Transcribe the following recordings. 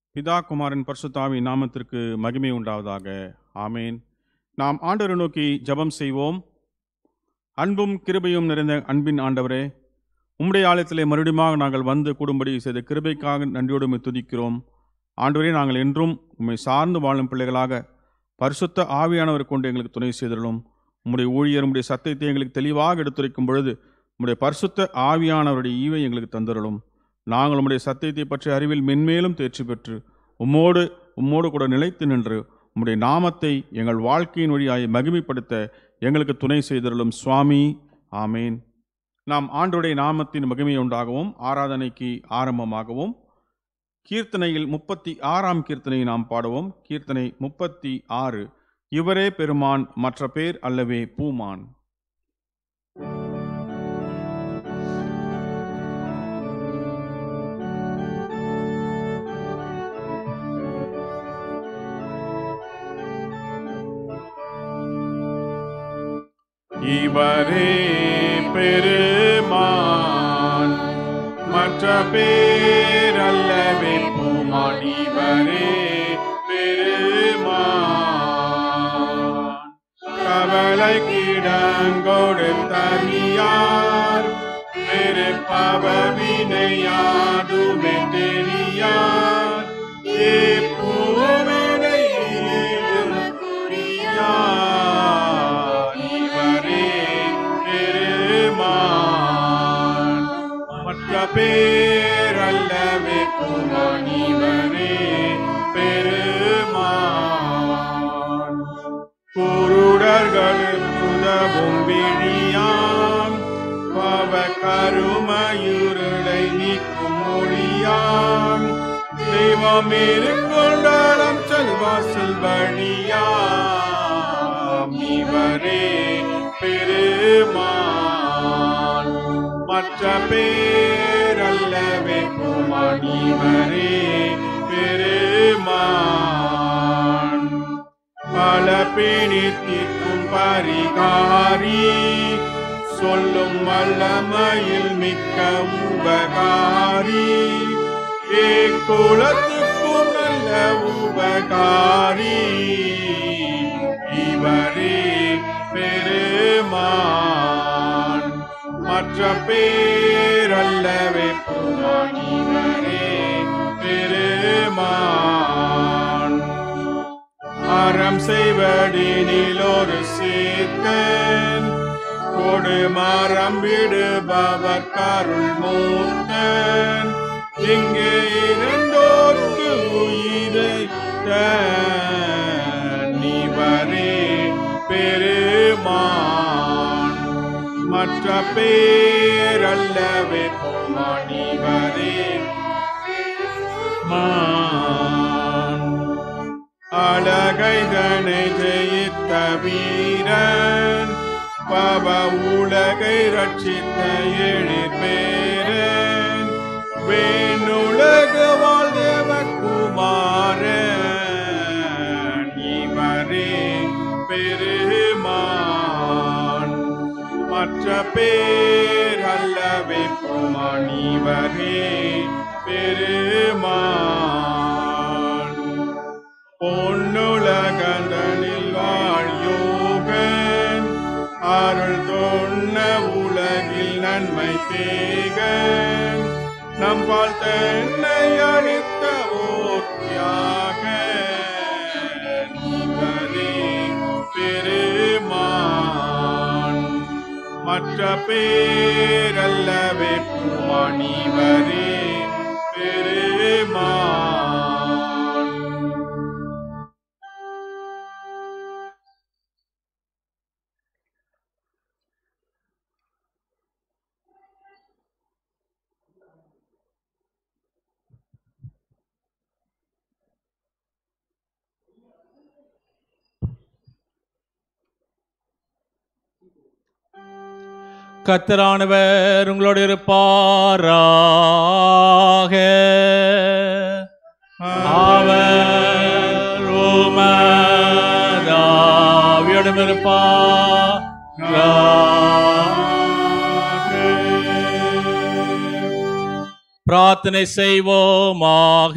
பிதா குமாரன் பரிசுத்தாவி நாமத்திற்கு மகிமை உண்டாவதாக ஆமேன் நாம் ஆண்டவரை நோக்கி ஜெபம் செய்வோம் அன்பும் கிருபையும் நிறைந்த அன்பின் ஆண்டவரே உம்முடைய ஆலயத்திலே மறுபடியும் நாங்கள் வந்து கூடும்படி செய்த கிருபைக்காக நன்றியோடு உம்மை துதிக்கிறோம் ஆண்டவரே நாங்கள் என்றும் உம்மை சார்ந்து வாழும் பிள்ளைகளாக பரிசுத்த ஆவியானவர் கொண்டு எங்களுக்கு துணை செய்திருளும் உம்முடைய ஊழியர் உம்முடைய சத்தியத்தை எங்களுக்கு தெளிவாக எடுத்துரைக்கும் பொழுது உம்முடைய பரிசுத்த ஆவியானவருடைய ஈவை எங்களுக்கு தந்தருளும் நாங்கள் உம்முடைய சத்தியத்தை பற்றிய அறிவில் மென்மேலும் தேர்ச்சி பெற்று உம்மோடு உம்மோடு கூட நிலைத்து நின்று உம்முடைய நாமத்தை எங்கள் வாழ்க்கையின் வழியாய் மகிமைப்படுத்த எங்களுக்கு துணை செய்தருளும் சுவாமி ஆமேன் நாம் ஆண்டுடைய நாமத்தின் மகிமை உண்டாகவும் ஆராதனைக்கு ஆரம்பமாகவும் கீர்த்தனையில் முப்பத்தி ஆறாம் கீர்த்தனையை நாம் பாடுவோம் கீர்த்தனை முப்பத்தி ஆறு இவரே பெருமான் மற்ற பேர் அல்லவே பூமான் இவரே பெருமான் மற்ற பேரல்லவே பூமான் இவரே பெருமான் கவலை கிடங்கோடு தனியார் பெருப்பவினையாதுமே தெரியார் எப்பூவினை குறியார் இவரே பெருமான் மற்ற பேரல்லவே பூமான் இவரே பெருமான் குருடர்களுக்கு உதவும் விழியாம் பவ கருமையுருளை நீக்கும் மொழியாம் தெய்வம் இருக்கொண்டாரம் செல்வா செல்வழியாம் இவரே பெருமான் மற்ற பேரல்லவே பூமான் இவரே பெருமான் பல பிணித்திற்கும் பரிகாரி சொல்லும் வல்லமையில் மிக்க உபகாரி குலத்துக்கும் நல்ல உபகாரி இவரே பெருமான் மற்ற பேரல்லவே பூமான் இவரே பெருமான் அறம் செய்வடினில் ஒரு சீர்க்கன் கொடு மரம் விடுபவர் கருள் மூத்தன் இங்கே இரண்டோர்க்கு உயிரை நிவரே பெருமான் மற்ற பேரல்லவே போமானிவரே மான் அழகைதனை ஜெயித்த வீரன் பவ உலகை ரட்சித்த எழிற்பேரன் வேணுலக வாழ்தேவ குமாரன் இவரே பெருமான் மற்ற பேர் அல்லவே புமான் இவரே பெருமான் பொன்னுலகந்தனில் வாழ்யோகன் அருள் தொன்ன உலகில் நன்மை தேகன் நம்பால் தென்னை அளித்த ஓர்த்தியாக இவரே பெருமான் மற்ற பேரல்லவே பூமான் இவரே பெருமான் கத்தரானவர் உங்களோடு இருப்பாராக அவர் உமதாவியோடும் இருப்பார் பிரார்த்தனை செய்வோமாக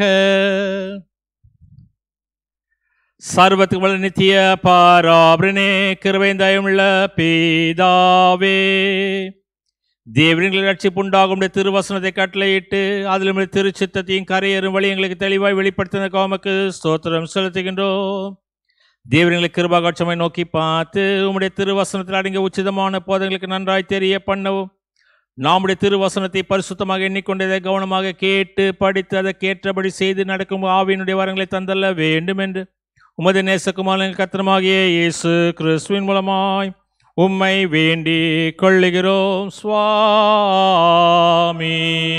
சர்வத்துக்கு வல்ல நித்திய பாராபரனே கிருபைந்தயமுள்ள பீதாவே தேவனின் ரட்சிப்புண்டாகும் திருவசனத்தை கட்டளையிட்டு அதில் உம்முடைய திருச்சித்தத்தையும் கரையேறும் வழி எங்களுக்கு தெளிவாய் வெளிப்படுத்தின காமக்கு ஸ்தோத்திரம் செலுத்துகின்றோம் தேவனிகளை கிருபாகாட்சமை நோக்கி பார்த்து உம்முடைய திருவசனத்தில் அடங்கிய உச்சிதமான போதங்களுக்கு நன்றாய் தெரிய பண்ணவும் நாமுடைய திருவசனத்தை பரிசுத்தமாக எண்ணிக்கொண்டதை கவனமாக கேட்டு படித்து அதை கேட்டபடி செய்து நடக்கும் ஆவியினுடைய வரங்களை தந்தல்ல வேண்டும் என்று உமது நேசகுமாரன் கத்திரமாகிய இயேசு கிறிஸ்துவின் மூலமாய் உம்மை வேண்டி கொள்ளுகிறோம் சுவாமி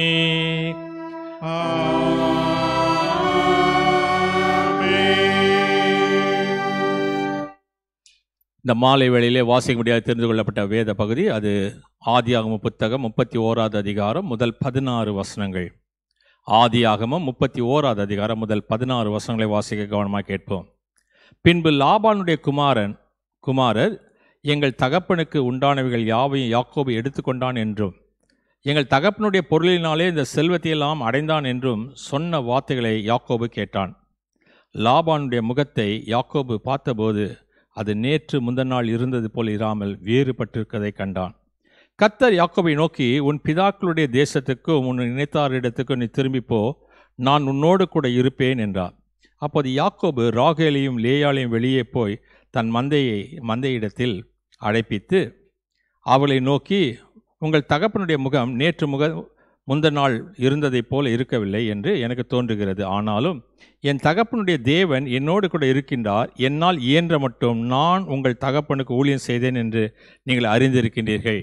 இந்த மாலை வேளையிலே வாசிக்க முடியாது தெரிந்து கொள்ளப்பட்ட வேத பகுதி அது ஆதியாகம புத்தகம் முப்பத்தி ஓராவது அதிகாரம் முதல் பதினாறு வசனங்கள் ஆதியாகமம் முப்பத்தி ஓராவது அதிகாரம் முதல் பதினாறு வசனங்களை வாசிக்க கவனமாக கேட்போம் பின்பு லாபானுடைய குமாரன் குமாரர் எங்கள் தகப்பனுக்கு உண்டானவைகள் யாவையும் யாக்கோபு எடுத்துக்கொண்டான் என்றும் எங்கள் தகப்பனுடைய பொருளினாலே இந்த செல்வத்தையெல்லாம் அடைந்தான் என்றும் சொன்ன வார்த்தைகளை யாக்கோபு கேட்டான் லாபானுடைய முகத்தை யாக்கோபு பார்த்தபோது அது நேற்று முந்தின நாள் இருந்தது போல் இராமல் வேறுபட்டிருக்கதை கண்டான் கத்தர் யாக்கோபை நோக்கி உன் பிதாக்களுடைய தேசத்துக்கும் உன் இணைத்தாரிடத்துக்கும் நீ திரும்பிப் போ நான் உன்னோடு கூட இருப்பேன் என்றார் அப்போது யாக்கோபு ராகேலையும் லேயாலையும் வெளியே போய் தன் மந்தையை மந்தையிடத்தில் அழைப்பித்து அவளை நோக்கி உங்கள் தகப்பனுடைய முகம் நேற்று முக முந்த நாள் இருந்ததைப் போல இருக்கவில்லை என்று எனக்கு தோன்றுகிறது ஆனாலும் என் தகப்பனுடைய தேவன் என்னோடு கூட இருக்கின்றார் என்னால் இயன்ற மட்டும் நான் உங்கள் தகப்பனுக்கு ஊழியம் செய்தேன் என்று நீங்கள் அறிந்திருக்கின்றீர்கள்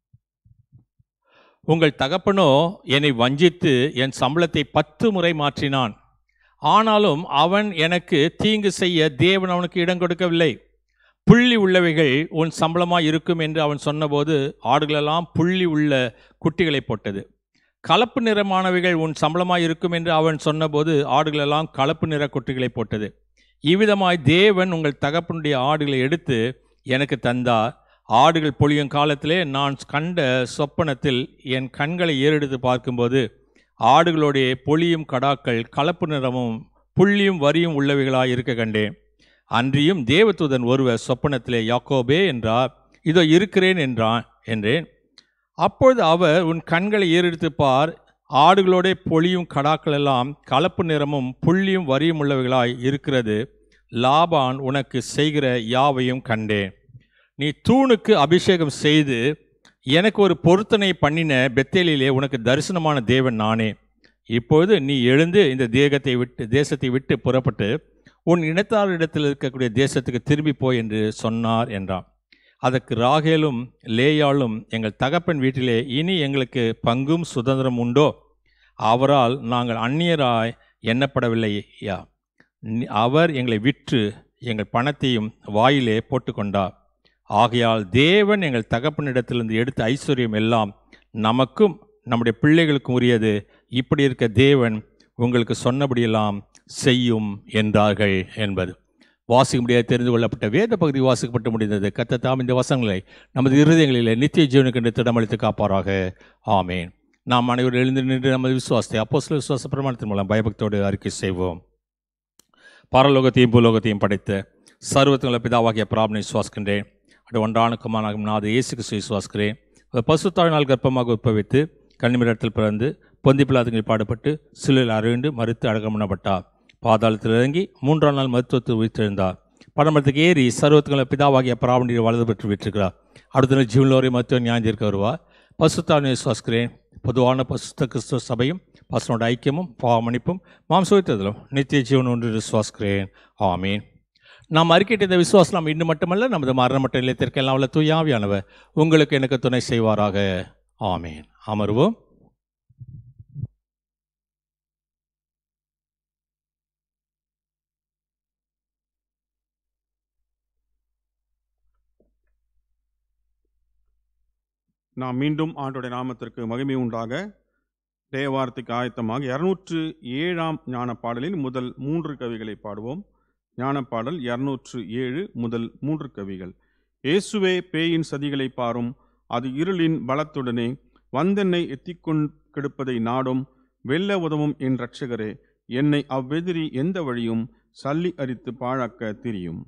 உங்கள் தகப்பனோ என்னை வஞ்சித்து என் சம்பளத்தை பத்து முறை மாற்றினான் ஆனாலும் அவன் எனக்கு தீங்கு செய்ய தேவன் அவனுக்கு இடம் கொடுக்கவில்லை புள்ளி உள்ளவைகள் உன் சம்பளமாய் இருக்கும் என்று அவன் சொன்னபோது ஆடுகளெல்லாம் புள்ளி உள்ள குட்டிகளை போட்டது கலப்பு நிறமானவைகள் உன் சம்பளமாய் இருக்கும் என்று அவன் சொன்னபோது ஆடுகளெல்லாம் கலப்பு நிற குட்டிகளை போட்டது இவ்விதமாய் தேவன் உங்கள் தகப்பனுடைய ஆடுகளை எடுத்து எனக்கு தந்தார் ஆடுகள் பொழியும் காலத்திலே நான் கண்ட சொப்பனத்தில் என் கண்களை ஏறெடுத்து பார்க்கும்போது ஆடுகளுடைய பொழியும் கடாக்கள் கலப்பு நிறமும் புள்ளியும் வரியும் உள்ளவைகளாய் இருக்க கண்டேன் அன்றியும் தேவதூதன் ஒருவர் சொப்பனத்திலே யாக்கோபே என்றார் இதோ இருக்கிறேன் என்றான் என்றேன் அப்பொழுது அவர் உன் கண்களை ஏறெடுத்து பார் ஆடுகளோட பொழியும் கடாக்கள் எல்லாம் கலப்பு நிறமும் புள்ளியும் வரியும் உள்ளவைகளாய் இருக்கிறது லாபான் உனக்கு செய்கிற யாவையும் கண்டேன் நீ தூணுக்கு அபிஷேகம் செய்து எனக்கு ஒரு பொருத்தனை பண்ணின பெத்தேலிலே உனக்கு தரிசனமான தேவன் நானே இப்பொழுது நீ எழுந்து இந்த தேகத்தை விட்டு தேசத்தை விட்டு புறப்பட்டு உன் இனத்தாரிடத்தில் இருக்கக்கூடிய தேசத்துக்கு திரும்பி போய் என்று சொன்னார் என்றான் அதற்கு ராகேலும் லேயாளும் எங்கள் தகப்பன் வீட்டிலே இனி எங்களுக்கு பங்கும் சுதந்திரம் உண்டோ அவரால் நாங்கள் அந்நியராய் எண்ணப்படவில்லை ஐயா நி- அவர் எங்களை விற்று எங்கள் பணத்தையும் வாயிலே போட்டுக்கொண்டார் ஆகையால் தேவன் எங்கள் தகப்பனிடத்திலிருந்து எடுத்த ஐஸ்வர்யம் எல்லாம் நமக்கும் நம்முடைய பிள்ளைகளுக்கும் உரியது இப்படி இருக்க தேவன் உங்களுக்கு சொன்னபடியெல்லாம் செய்யும் என்றார்கள் என்பது வாசிக்க முடியாது தெரிந்து கொள்ளப்பட்ட வேத பகுதி வாசிக்கப்பட்டு முடிந்தது கத்த தாம் இந்த வசனங்களை நமது இருதயங்களிலே நித்திய ஜீவனுக்கு என்று திடமளித்து காப்பாராக ஆமேன் நாம் அனைவரும் எழுந்து நின்று நமது விசுவாசத்தை அப்போ சில விசுவாச பிரமாணத்தின் மூலம் பயபக்தோடு அறிக்கை செய்வோம் பரலோகத்தையும் பூலோகத்தையும் படைத்த சர்வத்துள்ள பிதாவாகிய பிராமணை விசுவாசிக்கின்றேன் அது ஒன்றான குமாராகும் நாது இயேசு கிறிஸ்து விசுவாசிக்கிறேன் அவர் பசுத்தாழினால் கர்ப்பமாக உட்பவித்து கன்னிமிடத்தில் பிறந்து பொந்தி பிள்ளாதுங்களில் பாடுபட்டு சிலையில் அறையுண்டு மறுத்து அடக்கம் பண்ணப்பட்டார் பாதாளத்தில் இறங்கி மூன்றாம் நாள் மருத்துவத்தில் உயிர்த்தெழுந்தார் படமரத்துக்கு ஏறி சர்வத்துக்குள்ள பிதாவாகிய பிராமணியை வலது பெற்று விட்டிருக்கிறார் அடுத்த நாள் ஜீவனோரை மருத்துவ ஞாயிற்றிருக்க வருவார் பசுத்தான விசுவாசிக்கிறேன் பொதுவான பசுத்த கிறிஸ்துவ சபையும் பசுனோட ஐக்கியமும் பாவமணிப்பும் மாம்சவித்ததிலும் நித்திய ஜீவன் ஒன்று விசுவாசிக்கிறேன் ஆமீன் நாம் அறிக்கையிட்ட இந்த விசுவாசம் நாம் இன்னும் மட்டுமல்ல நமது மரண மட்ட நிலையத்திற்கெல்லாம் உள்ள தூயாவியானவர் உங்களுக்கு எனக்கு துணை செய்வாராக ஆமீன் அமர்வோம் நாம் மீண்டும் ஆண்டோடைய நாமத்திற்கு மகிமை உண்டாக தேவாரத்துக்கு ஆயத்தமாக இருநூற்று ஏழாம் ஞான பாடலில் முதல் மூன்று கவிகளை பாடுவோம் ஞானப்பாடல் இருநூற்று ஏழு முதல் மூன்று கவிகள் இயேசுவே பேயின் சதிகளை பாரும் அது இருளின் பலத்துடனே வந்தென்னை எத்திக்கொண் கெடுப்பதை நாடும் வெல்ல உதவும் என் ரட்சகரே என்னை அவ்வெதிரி எந்த வழியும் சல்லி அரித்து பாழாக்க திரியும்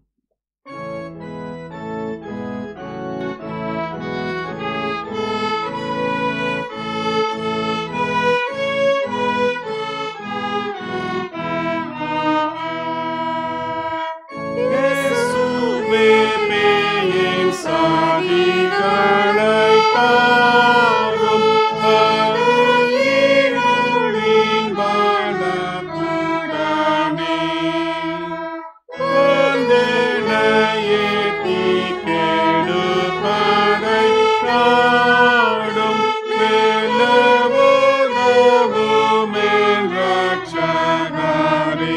இயேசுவே பேயின் சாதிகளை தாரும் அருளின் பலப்புடனே வந்தனையே தீக்கெடுப்பதை நாடும் வெல்லவுதவும் என் ரட்சகரே.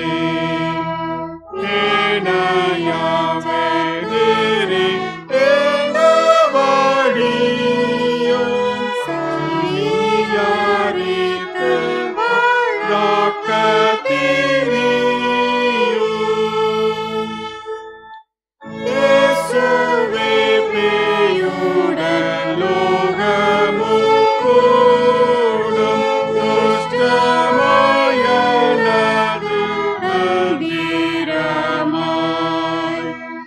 இணையாவெதிரி எந்த வழியும் சரியாரித்து வாழாக்க திரியும். இயேசுவே பேயுடன் லோகமும் கூடும் துஷ்டமாயனது மந்திரமாய்.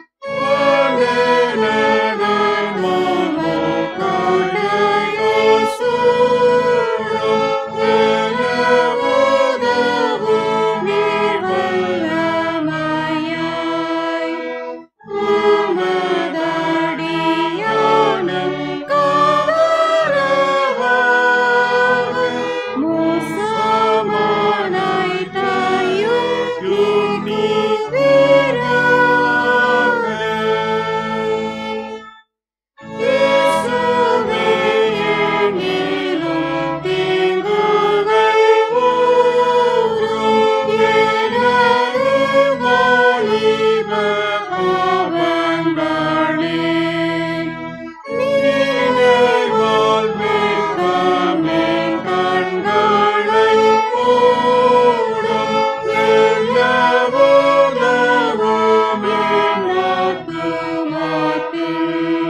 வந்தனது மனோகாயைதான் சூழும் வெல்லவுதவும் நீர் வல்லமையாய். உமதடியானை காவலவாக மோசமானைத்தாயும் நீராக. இயேசுவே என்னிலும் தீங்குகள் கூறும் எனது வாலிப பாவங்களே. நினைவால் மேகமென் கண்களை மூடும். எல்லவுதவும் என் ஆத்துமாத்தில்.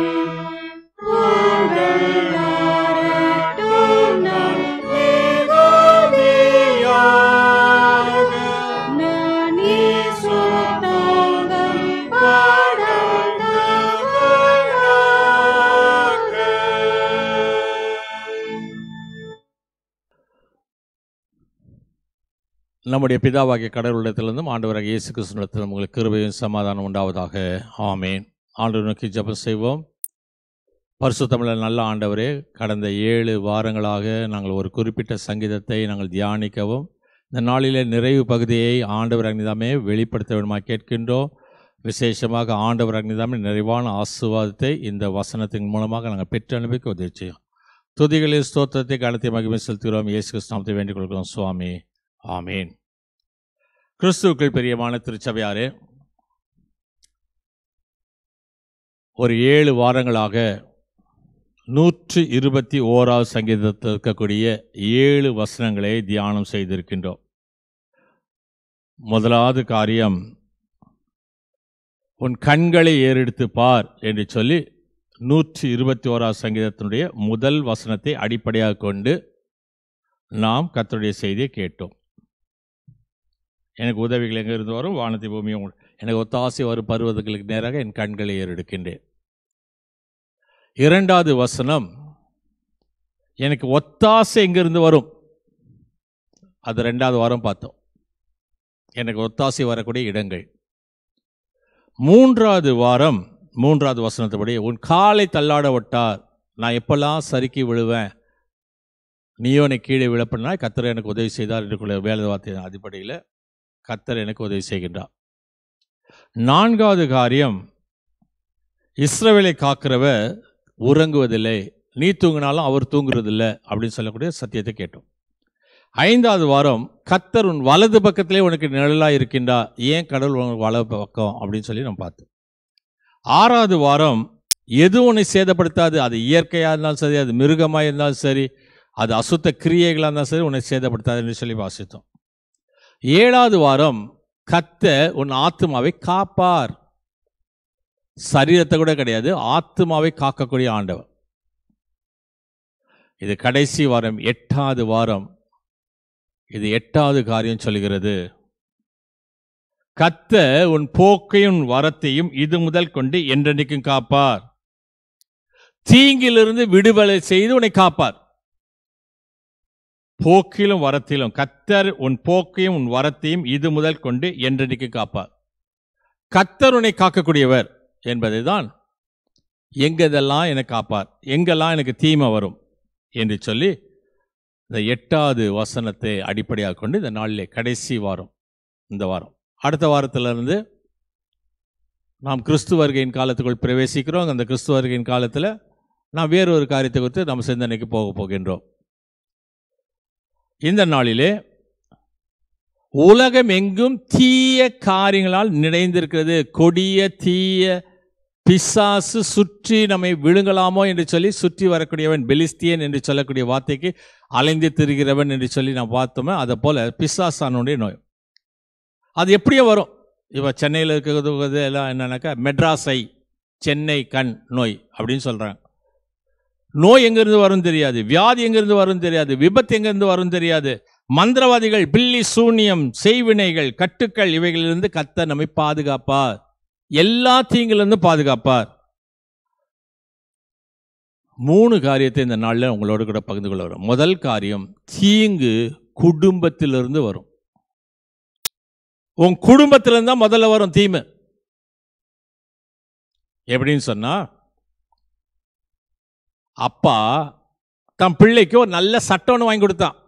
நம்முடைய பிதாவாகிய கடவுளிடத்திலிருந்தும் ஆண்டவராகிய இயேசு கிறிஸ்துவிடத்திலும் உங்களுக்கு கிருபையும் சமாதானம் உண்டாவதாக ஆமேன் ஆண்டவர் நோக்கி ஜெபம் செய்வோம் பரிசுத்தமிழர் நல்ல ஆண்டவரே கடந்த ஏழு வாரங்களாக நாங்கள் ஒரு குறிப்பிட்ட சங்கீதத்தை நாங்கள் தியானிக்கவும் இந்த நாளிலே நிறைவு பகுதியை ஆண்டவர் அக்னிதாமே வெளிப்படுத்த வேண்டுமா கேட்கின்றோம் விசேஷமாக ஆண்டவர் அக்னிதாமே நிறைவான ஆசுவாதத்தை இந்த வசனத்தின் மூலமாக நாங்கள் பெற்று அனுபவிக்க உதவி செய்யும் துதிகளில் ஸ்தோத்திரத்தை கணத்தை மகிமை செலுத்துகிறோம் இயேசு கிறிஸ்துவத்தை வேண்டிக் கொள்கிறோம் சுவாமி ஆமீன் கிறிஸ்துவுக்குள் பிரியமான திருச்சபையாரே ஒரு ஏழு வாரங்களாக நூற்று இருபத்தி ஓராவது சங்கீதத்தில் இருக்கக்கூடிய ஏழு வசனங்களை தியானம் செய்திருக்கின்றோம் முதலாவது காரியம் உன் கண்களை ஏறெடுத்து பார் என்று சொல்லி நூற்றி இருபத்தி ஓராவது சங்கீதத்தினுடைய முதல் வசனத்தை அடிப்படையாக கொண்டு நாம் கர்த்தருடைய செய்தியை கேட்டோம் எனக்கு உதவிகள் எங்கே இருந்து வரும் வானத்தை பூமியும் உண்டு. எனக்கு ஒத்தாசை வரும் பருவதங்களுக்கு நேராக என் கண்களை ஏறெடுக்கின்றேன் இரண்டாவது வசனம் எனக்கு ஒத்தாசை எங்கிருந்து வரும் அது ரெண்டாவது வாரம் பார்த்தோம் எனக்கு ஒத்தாசை வரக்கூடிய இடங்கள் மூன்றாவது வாரம் மூன்றாவது வசனத்தைப்படி உன் காலை தள்ளாட விட்டார் நான் எப்பெல்லாம் சறுக்கி விழுவேன் நீயோ என்னை கீழே விழப்படினா கத்தர் எனக்கு உதவி செய்தார் என்று வேலை வார்த்தை அடிப்படையில் கத்தர் எனக்கு உதவி செய்கின்றார் நான்காவது காரியம் இஸ்ரவேலை காக்கிறவர் உறங்குவதில்லை நீ தூங்கினாலும் அவர் தூங்குறதில்லை அப்படின்னு சொல்லக்கூடிய சத்தியத்தை கேட்டோம் ஐந்தாவது வாரம் கத்தர் உன் வலது பக்கத்திலே உனக்கு நிழலாக இருக்கின்றா ஏன் கடவுள் உனக்கு வலது பக்கம் அப்படின்னு சொல்லி நம்ம பார்த்தோம் ஆறாவது வாரம் எது உன்னை சேதப்படுத்தாது அது இயற்கையாக இருந்தாலும் சரி அது மிருகமாக இருந்தாலும் சரி அது அசுத்த கிரியைகளாக இருந்தாலும் சரி உன்னை சேதப்படுத்தாதுன்னு சொல்லி வாசித்தோம் ஏழாவது வாரம் கத்த உன் ஆத்மாவை காப்பார் சரீரத்தை கூட கிடையாது ஆத்மாவை காக்கக்கூடிய ஆண்டவர் இது கடைசி வாரம் எட்டாவது வாரம் இது எட்டாவது காரியம் சொல்கிறது கத்த உன் போக்கையும் உன் வரத்தையும் இது முதல் கொண்டு என்றென்றைக்கும் காப்பார் தீங்கிலிருந்து விடுதலை செய்து உன்னை காப்பார் போக்கிலும் வரத்திலும் கத்தர் உன் போக்கையும் உன் வரத்தையும் இது முதல் கொண்டு என்றென்றைக்கும் காப்பார் கத்தர் உன்னை காக்கக்கூடியவர் என்பதை தான் எங்கெதெல்லாம் என்னை காப்பார் எங்கெல்லாம் எனக்கு தீமை வரும் என்று சொல்லி இந்த எட்டாவது வசனத்தை அடிப்படையாக கொண்டு இந்த நாளிலே கடைசி வாரம் இந்த வாரம் அடுத்த வாரத்திலிருந்து நாம் கிறிஸ்து வருகையின் காலத்துக்குள் பிரவேசிக்கிறோம் அந்த கிறிஸ்து வருகையின் காலத்தில் நாம் வேறொரு காரியத்தை குறித்து நம்ம சிந்தனைக்கு போக போகின்றோம் இந்த நாளிலே உலகம் எங்கும் தீய காரியங்களால் நிறைந்திருக்கிறது கொடிய தீய பிசாசு சுற்றி நம்மை விழுங்கலாமோ என்று சொல்லி சுற்றி வரக்கூடியவன் பெலிஸ்தியன் என்று சொல்லக்கூடிய வார்த்தைக்கு அலைந்து திரிகிறவன் என்று சொல்லி நான் பார்த்தோமே அதை போல பிசாசானுடைய நோய் அது எப்படியோ வரும் இப்போ சென்னையில் இருக்கிறது எல்லாம் என்னன்னாக்கா மெட்ராஸை சென்னை கண் நோய் அப்படின்னு சொல்கிறாங்க நோய் எங்கேருந்து வரும் தெரியாது வியாதி எங்கேருந்து வரும் தெரியாது விபத்து எங்கேருந்து வரும் தெரியாது மந்திரவாதிகள் பில்லி சூனியம் செய்வினைகள் கட்டுக்கள் இவைகளிலிருந்து கத்த நம்மை பாதுகாப்பார் எல்லா தீங்கிலிருந்து பாதுகாப்பார் மூணு காரியத்தை இந்த நாளில் உங்களோட கூட பகிர்ந்து கொள்ள வரும் முதல் காரியம் தீங்கு குடும்பத்திலிருந்து வரும் உன் குடும்பத்திலிருந்து தான் முதல்ல வரும் தீமை எப்படின்னு சொன்னா அப்பா தன் பிள்ளைக்கு ஒரு நல்ல சட்டை ஒன்று வாங்கி கொடுத்தான்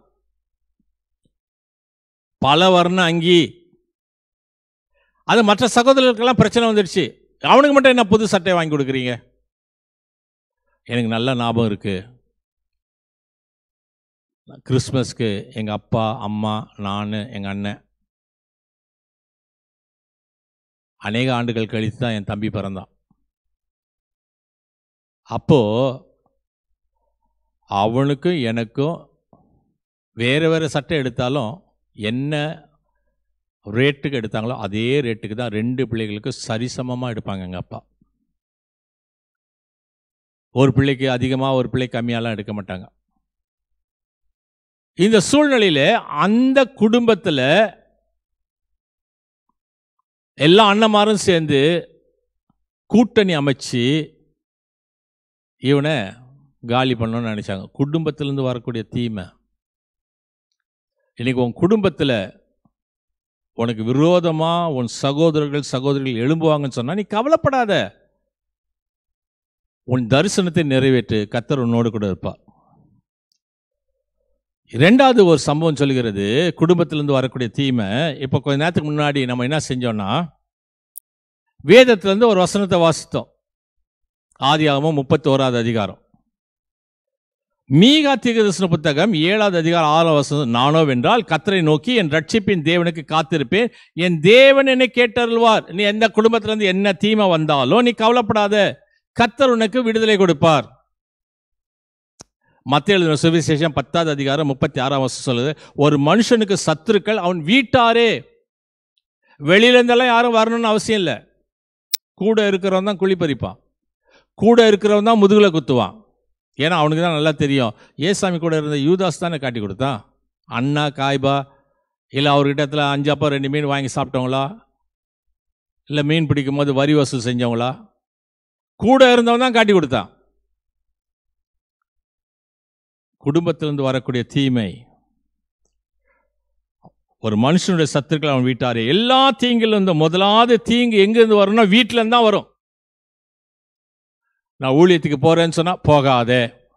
பல வர்ண அங்கி அது மற்ற சகோதரர்களுக்கெல்லாம் பிரச்சனை வந்துடுச்சு அவனுக்கு மட்டும் என்ன புது சட்டை வாங்கி கொடுக்குறீங்க எனக்கு நல்ல ஞாபகம் இருக்கு கிறிஸ்மஸ்க்கு எங்கள் அப்பா அம்மா நான் எங்கள் அண்ணன் அநேக ஆண்டுகள் கழித்து தான் என் தம்பி பிறந்தான் அப்போ அவனுக்கும் எனக்கும் வேறு வேறு சட்டை எடுத்தாலும் என்ன ரேட்டுக்கு எடுத்தாங்களோ அதே ரேட்டுக்கு தான் ரெண்டு பிள்ளைகளுக்கும் சரிசமமாக எடுப்பாங்க எங்கள் அப்பா ஒரு பிள்ளைக்கு அதிகமாக ஒரு பிள்ளை கம்மியாலாம் எடுக்க மாட்டாங்க இந்த சூழ்நிலையில் அந்த குடும்பத்தில் எல்லா அண்ணமாரும் சேர்ந்து கூட்டணி அமைச்சு இவனை காலி பண்ணணும்னு நினச்சாங்க குடும்பத்திலேருந்து வரக்கூடிய தீமை இன்னைக்கு உன் குடும்பத்தில் உனக்கு விரோதமாக உன் சகோதரர்கள் சகோதரிகள் எழும்புவாங்கன்னு சொன்னால் நீ கவலைப்படாத உன் தரிசனத்தை நிறைவேற்று கத்தர் உன்னோடு கூட இருப்பார் ரெண்டாவது ஒரு சம்பவம் சொல்கிறது குடும்பத்திலேருந்து வரக்கூடிய தீமை இப்போ கொஞ்ச நேரத்துக்கு முன்னாடி நம்ம என்ன செஞ்சோம்னா வேதத்திலேருந்து ஒரு வசனத்தை வாசித்தோம் ஆதியாகமும் முப்பத்தி ஓராவது அதிகாரம் மீகா தீர்க்கதரிசன புத்தகம் ஏழாவது அதிகாரம் ஆறாவது வசனம் நானோ வென்றால் கத்தரை நோக்கி என் ரட்சிப்பின் தேவனுக்கு காத்திருப்பேன் என் தேவன் என்னை கேட்டருள்வார் நீ எந்த குடும்பத்திலிருந்து என்ன தீமை வந்தாலும் நீ கவலைப்படாத கத்தர் உனக்கு விடுதலை கொடுப்பார் மத்திய எழுதின சுவிசேஷம் பத்தாவது அதிகாரம் முப்பத்தி ஆறாம் வருஷம் சொல்லுது ஒரு மனுஷனுக்கு சத்துருக்கள் அவன் வீட்டாரே வெளியில இருந்தெல்லாம் யாரும் வரணும்னு அவசியம் இல்லை கூட இருக்கிறவன் தான் குழி பறிப்பான் கூட இருக்கிறவன் தான் முதுகுல குத்துவான் ஏன்னா அவனுக்கு தான் நல்லா தெரியும் ஏசாமி கூட இருந்த யூதாஸ் தானே காட்டி கொடுத்தான் அண்ணா காய்பா இல்லை அவர்கிட்ட அஞ்சு அப்பா ரெண்டு மீன் வாங்கி சாப்பிட்டவங்களா இல்லை மீன் பிடிக்கும் போது வரி வசூல் செஞ்சவங்களா கூட இருந்தவன் தான் காட்டி கொடுத்தான் குடும்பத்திலிருந்து வரக்கூடிய தீமை ஒரு மனுஷனுடைய சத்துருக்கள் அவன் வீட்டாரே எல்லா தீங்கிலும் இருந்த முதலாவது தீங்கு எங்கிருந்து வரும்னா வீட்டில இருந்து தான் வரும் நான் ஊழியத்துக்கு போறேன்னு சொன்னா போகாத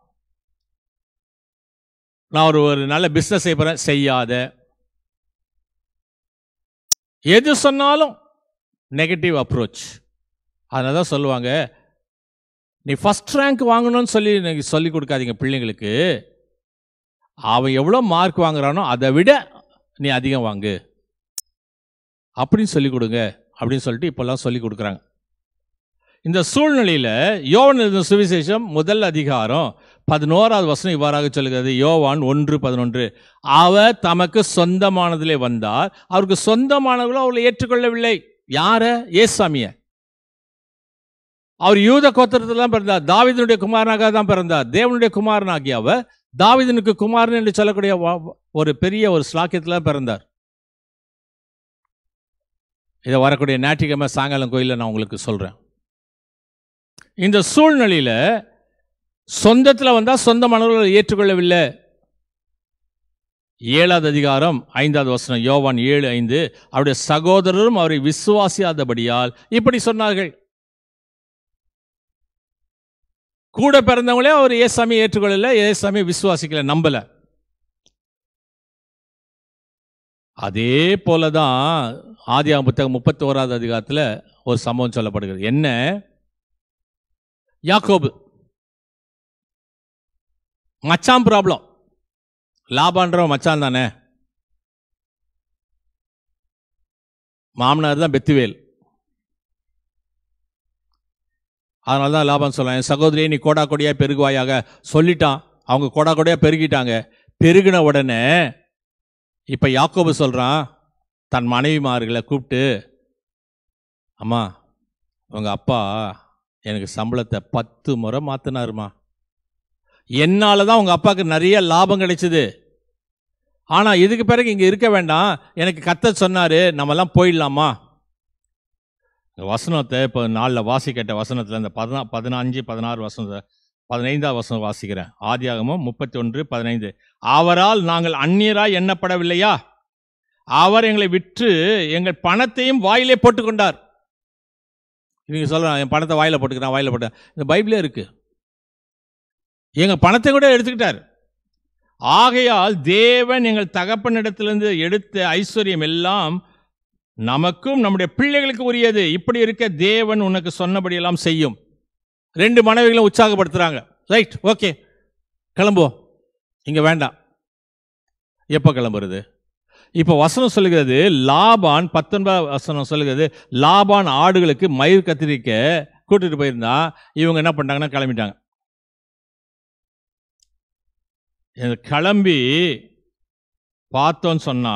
நான் ஒரு ஒரு நல்ல பிஸ்னஸ் செய்ய போறேன் செய்யாத எது சொன்னாலும் நெகட்டிவ் அப்ரோச் அதனால தான் சொல்லுவாங்க நீ ஃபஸ்ட் ரேங்க் வாங்கணும்னு சொல்லி எனக்கு சொல்லி கொடுக்காதீங்க பிள்ளைங்களுக்கு அவன் எவ்வளோ மார்க் வாங்குறானோ அதை விட நீ அதிகம் வாங்கு அப்படின்னு சொல்லி கொடுங்க அப்படின்னு சொல்லிட்டு இப்போல்லாம் சொல்லி கொடுக்குறாங்க இந்த சூழ்நிலையில் யோவான் எழுதின சுவிசேஷம் முதல் அதிகாரம் பதினோராவது வசனம் இவ்வாறாக சொல்கிறது யோவான் ஒன்று பதினொன்று அவர் தமக்கு சொந்தமானதிலே வந்தார் அவருக்கு சொந்தமானவர்களோ அவர்களை ஏற்றுக்கொள்ளவில்லை யார ஏசாமிய அவர் யூத கோத்திரத்தில் தான் பிறந்தார் தாவிதனுடைய குமாரனாக தான் பிறந்தார் தேவனுடைய குமாரனாகிய அவர் தாவிதனுக்கு குமாரன் என்று சொல்லக்கூடிய வா- ஒரு பெரிய ஒரு ஸ்லாக்கியத்தில் பிறந்தார் இதை வரக்கூடிய ஞாயிற்றுக்கிழமை சாயங்காலம் கோயிலில் நான் உங்களுக்கு சொல்கிறேன் இந்த சூழ்நிலையில் சொந்தத்தில் வந்தால் சொந்த மனவர்கள் ஏற்றுக்கொள்ளவில்லை ஏழாவது அதிகாரம் ஐந்தாவது வசனம் யோவான் ஏழு ஐந்து அவருடைய சகோதரரும் அவரை விசுவாசியாதபடியால் இப்படி சொன்னார்கள் கூட பிறந்தவங்களே அவர் ஏசாமி ஏற்றுக்கொள்ளல ஏசாமி விசுவாசிக்கல நம்பல அதே போலதான் ஆதியாகம புத்தகம் முப்பத்தி ஓராவது அதிகாரத்தில் ஒரு சம்பவம் சொல்லப்படுகிறது என்ன யாக்கோபு மச்சான் ப்ராப்ளம் லாபான்றவன் மச்சான் தானே மாமனார் தான் பெத்துவேல் அதனால தான் லாபம் சொல்லுவேன் என் சகோதரியை நீ கோடா கொடியாக பெருகுவாயாக சொல்லிட்டான் அவங்க கோடா கொடியாக பெருகிட்டாங்க பெருகின உடனே இப்போ யாக்கோபு சொல்கிறான் தன் மனைவிமார்களை கூப்பிட்டு அம்மா உங்கள் அப்பா எனக்கு சம்பளத்தை பத்து முறை மாற்றினாருமா என்னால் தான் உங்கள் அப்பாவுக்கு நிறைய லாபம் கிடைச்சிது ஆனால் இதுக்கு பிறகு இங்கே இருக்க வேண்டாம் எனக்கு கத்த சொன்னார் நம்மலாம் போயிடலாமா இந்த வசனத்தை இப்போ நாளில் வாசிக்கட்ட வசனத்தில் இந்த பதினா பதினஞ்சு பதினாறு வசனத்தை பதினைந்தாவது வசனம் வாசிக்கிறேன் ஆதியாகமும் முப்பத்தி ஒன்று பதினைந்து அவரால் நாங்கள் அந்நியராய் எண்ணப்படவில்லையா அவர் எங்களை விற்று எங்கள் பணத்தையும் வாயிலே போட்டுக்கொண்டார் நீங்க சொல்லலாம் என் பணத்தை வாயில போட்டுக்கிறேன் வாயில போட்டேன் இந்த பைபிளே இருக்கு எங்க பணத்தை கூட எடுத்துக்கிட்டார் ஆகையால் தேவன் எங்கள் தகப்பனிடத்திலிருந்து எடுத்த ஐஸ்வர்யம் எல்லாம் நமக்கும் நம்முடைய பிள்ளைகளுக்கு உரியது இப்படி இருக்க தேவன் உனக்கு சொன்னபடியெல்லாம் செய்யும் ரெண்டு மனைவிகளும் உற்சாகப்படுத்துறாங்க ரைட் ஓகே கிளம்புவோம் இங்க வேண்டாம் எப்போ கிளம்புறது இப்போ வசனம் சொல்லுகிறது லாபான் பத்தொன்பது வசனம் சொல்லுகிறது லாபான் ஆடுகளுக்கு மயிர் கத்திரிக்க கூட்டிட்டு போயிருந்தா இவங்க என்ன பண்ணிட்டாங்கன்னா கிளம்பிட்டாங்க இது கிளம்பி பார்த்தோன்னு சொன்னா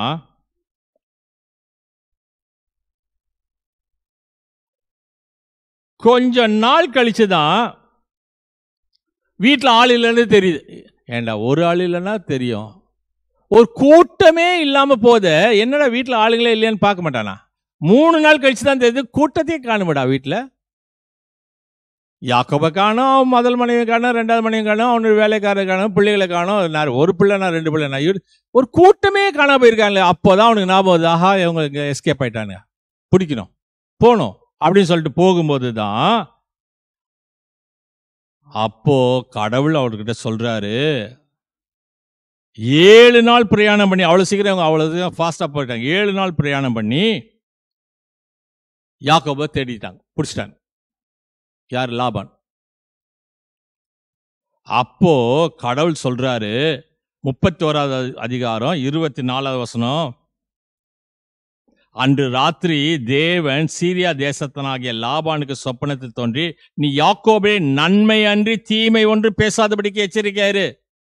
கொஞ்ச நாள் கழிச்சு தான் வீட்டில் ஆள் இல்லைன்னு தெரியுது ஏண்டா ஒரு ஆள் இல்லைன்னா தெரியும் ஒரு கூட்டமே இல்லாமல் போத என்னடா வீட்டில் ஆளுங்களே இல்லையான்னு பார்க்க மாட்டானா மூணு நாள் கழிச்சு தான் தெரியுது கூட்டத்தையே காணுமடா வீட்டில் யாக்கோபை காணும் முதல் மனைவி காணும் ரெண்டாவது மனைவி காணும் அவனுடைய வேலைக்காரர் காணும் பிள்ளைகளை காணும் நான் ஒரு பிள்ளை நான் ரெண்டு பிள்ளை நான் ஒரு கூட்டமே காணாம போயிருக்காங்களே அப்போதான் அவனுக்கு ஞாபகம் வருது ஆஹா இவங்க எஸ்கேப் ஆயிட்டானுங்க பிடிக்கணும் போகணும் அப்படின்னு சொல்லிட்டு போகும்போது தான் அப்போ கடவுள் அவர்கிட்ட சொல்றாரு ஏழு நாள் பிரயாணம் பண்ணி அவ்வளவு சீக்கிரம் அவங்க அவ்வளவு ஃபாஸ்டா போயிட்டாங்க ஏழு நாள் பிரயாணம் பண்ணி யாக்கோபை தேடிட்டாங்க பிடிச்சிட்டாங்க யார் லாபான் அப்போ கடவுள் சொல்றாரு முப்பத்தி ஓராவது அதிகாரம் இருபத்தி நாலாவது வசனம் அன்று ராத்திரி தேவன் சீரியா தேசத்தனாகிய லாபானுக்கு சொப்பனத்தில் தோன்றி நீ யாக்கோபே நன்மை அன்றி தீமை ஒன்று பேசாதபடிக்கு எச்சரிக்கையாரு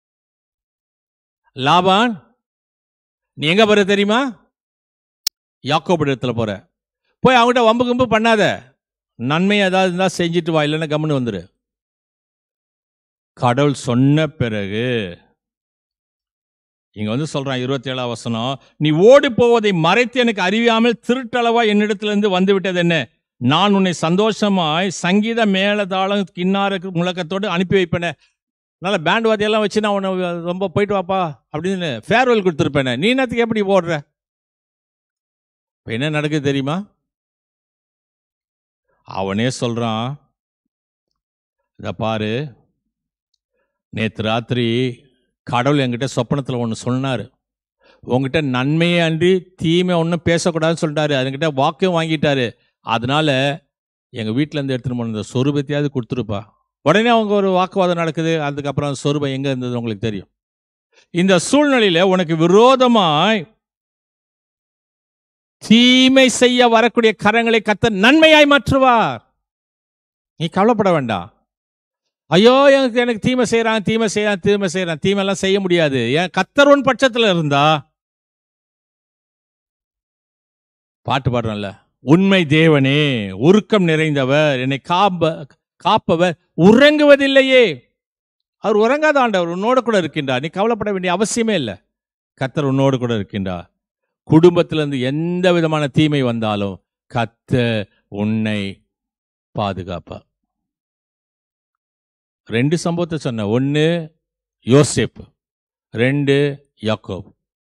லாபான் நீ எங்க போற தெரியுமா யாக்கோபு இடத்துல போற போய் அவங்ககிட்ட வம்பு கம்பு பண்ணாத நன்மை ஏதாவது இருந்தா செஞ்சுட்டு வா இல்லைன்னா கம்முன்னு வந்துரு கடவுள் சொன்ன பிறகு இங்க வந்து சொல்றான் இருபத்தி ஏழாம் வசனம் நீ ஓடி போவதை மறைத்து எனக்கு அறியாமல் திருட்டளவா என்னிடத்திலிருந்து வந்து விட்டது என்ன நான் உன்னை சந்தோஷமாய் சங்கீத மேலதாளம் கிண்ணார முழக்கத்தோடு அனுப்பி வைப்பேனே நல்ல பேண்ட் வாத்தியெல்லாம் வச்சு நான் உன்னை ரொம்ப போயிட்டு வாப்பா அப்படின்னு ஃபேர்வெல் கொடுத்துருப்பேனே நீ என்னத்துக்கு எப்படி போடுற இப்போ என்ன நடக்குது தெரியுமா அவனே சொல்றான் இத பாரு நேற்று ராத்திரி கடவுள் என்கிட்ட சொப்பனத்தில் ஒன்று சொன்னார் உங்ககிட்ட நன்மையே அன்றி தீமை ஒன்றும் பேசக்கூடாதுன்னு சொல்லிட்டாரு அதுங்கிட்ட வாக்கையும் வாங்கிட்டாரு அதனால எங்கள் வீட்டிலேருந்து எடுத்துகிட்டு போன இந்த சொருபத்தையாவது கொடுத்துருப்பா உடனே அவங்க ஒரு வாக்குவாதம் நடக்குது அதுக்கப்புறம் சொருபம் எங்கே இருந்தது உங்களுக்கு தெரியும் இந்த சூழ்நிலையில் உனக்கு விரோதமாய் தீமை செய்ய வரக்கூடிய கரங்களை கத்த நன்மையாய் மாற்றுவார் நீ கவலைப்பட வேண்டாம் ஐயோ எனக்கு எனக்கு தீமை செய்யறான் தீமை செய்யறான் தீமை செய்யறான் தீமைலாம் செய்ய முடியாது ஏன் கத்தர் உன் பட்சத்தில் இருந்தா பாட்டு பாடுறோம்ல உண்மை தேவனே உருக்கம் நிறைந்தவர் என்னை காப்ப காப்பவர் உறங்குவதில்லையே அவர் உறங்காத ஆண்டவர் உன்னோட கூட இருக்கின்றார் நீ கவலைப்பட வேண்டிய அவசியமே இல்லை கத்தர் உன்னோடு கூட இருக்கின்றார் குடும்பத்திலிருந்து எந்த விதமான தீமை வந்தாலும் கத்தர் உன்னை பாதுகாப்பார் ரெண்டு சம்பவத்தை சொன்ன ஒன்று யோசேப்பு ரெண்டு யாக்கோப்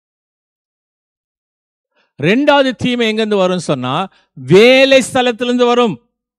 ரெண்டாவது தீமை எங்கிருந்து வரும்னு சொன்னா வேலை ஸ்தலத்திலிருந்து வரும்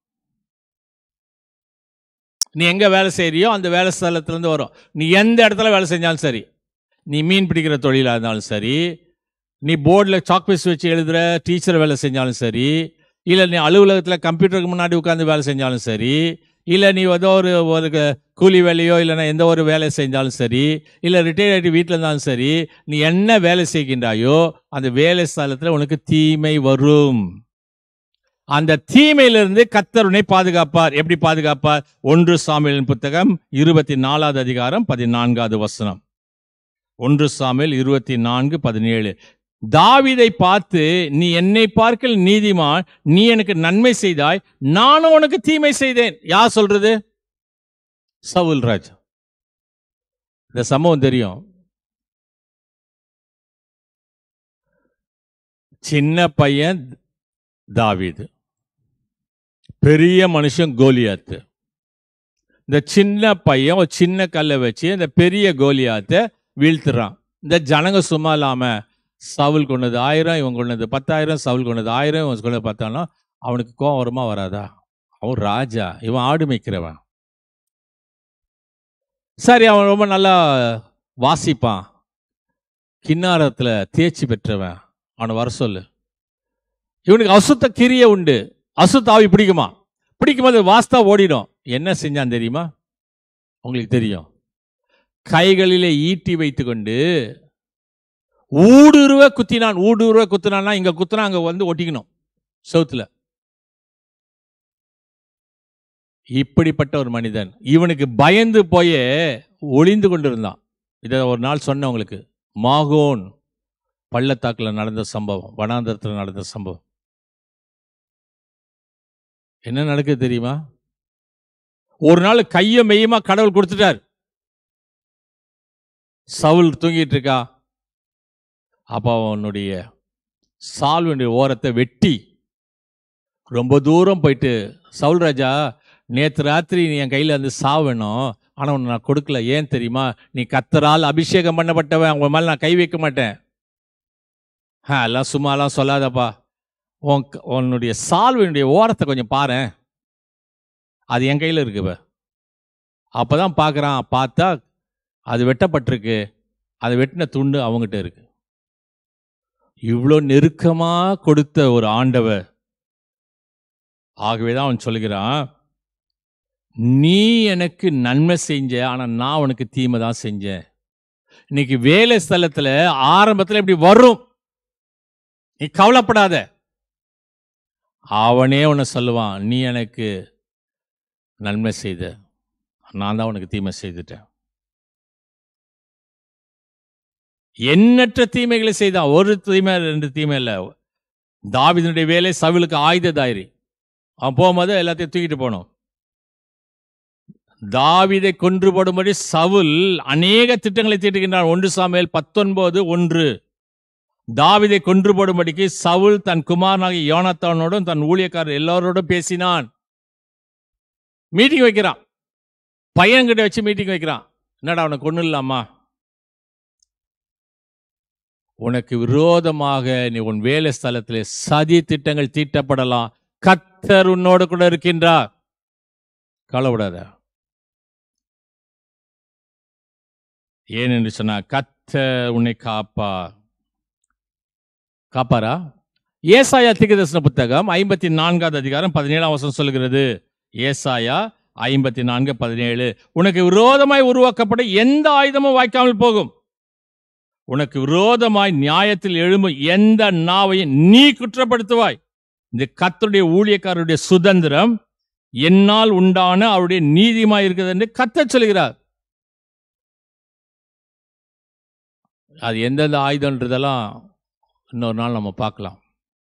நீ எங்க வேலை செய்றியோ அந்த வேலை ஸ்தலத்திலிருந்து வரும் நீ எந்த இடத்துல வேலை செஞ்சாலும் சரி நீ மீன் பிடிக்கிற தொழிலாக இருந்தாலும் சரி நீ போர்டில் சாக்பீஸ் வச்சு எழுதுகிற டீச்சர் வேலை செஞ்சாலும் சரி இல்லை நீ அலுவலகத்தில் கம்ப்யூட்டருக்கு முன்னாடி உட்காந்து வேலை செஞ்சாலும் சரி இல்லை நீ ஏதோ ஒரு ஒரு க- கூலி வேலையோ இல்லைன்னா எந்த ஒரு வேலை செஞ்சாலும் சரி இல்லை ரிட்டையர் ஆகிட்டு வீட்டில் இருந்தாலும் சரி நீ என்ன வேலை செய்கின்றாயோ அந்த வேலை ஸ்தலத்தில் உனக்கு தீமை வரும் அந்த தீமையிலிருந்து கத்தர் உன்னை பாதுகாப்பார் எப்படி பாதுகாப்பார் ஒன்று சாமியலின் புத்தகம் இருபத்தி நாலாவது அதிகாரம் பதினான்காவது வசனம் ஒன்று சாமியல் இருபத்தி நான்கு பதினேழு தாவீதை பார்த்து நீ என்னை பார்க்கல் நீதிமான் நீ எனக்கு நன்மை செய்தாய் நானும் உனக்கு தீமை செய்தேன் யார் சொல்றது சவுல் ராஜ் இந்த சம்பவம் தெரியும் சின்ன பையன் தாவீது பெரிய மனுஷன் கோலியாத்து இந்த சின்ன பையன் ஒரு சின்ன கல்லை வச்சு இந்த பெரிய கோலியாத்தை வீழ்த்துறான் இந்த ஜனங்க சும்மா இல்லாம சவுல் கொண்டது ஆயிரம் இவன் கொண்டது பத்தாயிரம் சவுல் கொண்டது ஆயிரம் இவன் கொண்டது பத்தாயிரம் அவனுக்கு கோவம் வருமா வராதா அவன் ராஜா இவன் ஆடு மேய்க்கிறவன் சரி அவன் ரொம்ப நல்லா வாசிப்பான் கிண்ணாரத்துல தேர்ச்சி பெற்றவன் அவனை வர சொல்லு இவனுக்கு அசுத்த கிரிய உண்டு அசுத்த ஆவி பிடிக்குமா பிடிக்கும்போது வாஸ்தா ஓடிடும் என்ன செஞ்சான் தெரியுமா உங்களுக்கு தெரியும் கைகளிலே ஈட்டி வைத்துக்கொண்டு ஊடுருவ குத்தினான் ஊடுருவ குத்தினான்னா இங்க குத்தினா அங்க வந்து ஒட்டிக்கணும் செவுத்துல இப்படிப்பட்ட ஒரு மனிதன் இவனுக்கு பயந்து போயே ஒளிந்து கொண்டிருந்தான் இதை ஒரு நாள் சொன்னேன் உங்களுக்கு மாகோன் பள்ளத்தாக்குல நடந்த சம்பவம் வனாந்தரத்தில் நடந்த சம்பவம் என்ன நடக்குது தெரியுமா ஒரு நாள் கைய மெய்யமா கடவுள் கொடுத்துட்டார் சவுல் தூங்கிட்டு இருக்கா அப்ப அவனுடைய சால்வனுடைய ஓரத்தை வெட்டி ரொம்ப தூரம் போயிட்டு சவுல் ராஜா நேத்து ராத்திரி நீ என் கையில வந்து சாவணும் ஆனா உன்னை நான் கொடுக்கல ஏன் தெரியுமா நீ கத்தரால் அபிஷேகம் பண்ணப்பட்டவன் உங்க மேல நான் கை வைக்க மாட்டேன் ஆ எல்லாம் சும்மாலாம் சொல்லாதப்பா உன் க- உன்னுடைய சால்வனுடைய ஓரத்தை கொஞ்சம் பாரேன் அது என் கையில் இருக்குப்ப அப்பதான் பார்க்குறான் பார்த்தா அது வெட்டப்பட்டிருக்கு அது வெட்டின துண்டு அவங்ககிட்ட இருக்கு இவ்வளோ நெருக்கமா கொடுத்த ஒரு ஆண்டவர் ஆகவே தான் அவன் சொல்லுகிறான் நீ எனக்கு நன்மை செஞ்ச ஆனா நான் உனக்கு தீமை தான் செஞ்சேன் இன்னைக்கு வேலை ஸ்தலத்துல ஆரம்பத்துல இப்படி வரும் நீ கவலைப்படாத அவனே உன்னை சொல்லுவான் நீ எனக்கு நன்மை செய்த நான் தான் உனக்கு தீமை செய்துட்டேன் எண்ணற்ற தீமைகளை செய்தான் ஒரு தீமை ரெண்டு தீமை இல்லை தாவீதினுடைய வேலை சவுலுக்கு ஆயுததாயிரி அவன் போகும்போது எல்லாத்தையும் தூக்கிட்டு போனோம் தாவீதை கொன்று போடும்படி சவுல் அநேக திட்டங்களை தீட்டுகின்றான் ஒன்று சாமுவேல் பத்தொன்பது ஒன்று தாவீதை கொன்று போடும்படிக்கு சவுல் தன் குமாரனாகிய யோனத்தானோடும் தன் ஊழியக்காரர் எல்லாரோடும் பேசினான் மீட்டிங் வைக்கிறான் பையன்கிட்ட வச்சு மீட்டிங் வைக்கிறான் என்னடா அவனை கொண்டு இல்லாமா உனக்கு விரோதமாக நீ உன் வேலை ஸ்தலத்திலே சதி திட்டங்கள் தீட்டப்படலாம் கத்தர் உன்னோடு கூட இருக்கின்றார் கவலைப்படாத ஏன் என்று சொன்னா கத்தர் உன்னை காப்பா காப்பாரா ஏசாயா திகதர்சன புத்தகம் ஐம்பத்தி நான்காவது அதிகாரம் பதினேழாம் வசனம் சொல்கிறது ஏசாயா ஐம்பத்தி நான்கு பதினேழு உனக்கு விரோதமாய் உருவாக்கப்பட்ட எந்த ஆயுதமும் வாய்க்காமல் போகும் உனக்கு விரோதமாய் நியாயத்தில் எழும்பும் எந்த நாவையும் நீ குற்றப்படுத்துவாய் இந்த கத்தருடைய ஊழியக்காரருடைய சுதந்திரம் என்னால் உண்டான அவருடைய நீதிமாய் இருக்கிறது என்று கத்தச் சொல்கிறார் அது எந்தெந்த ஆயுதம்ன்றதெல்லாம் இன்னொரு நாள் நம்ம பார்க்கலாம்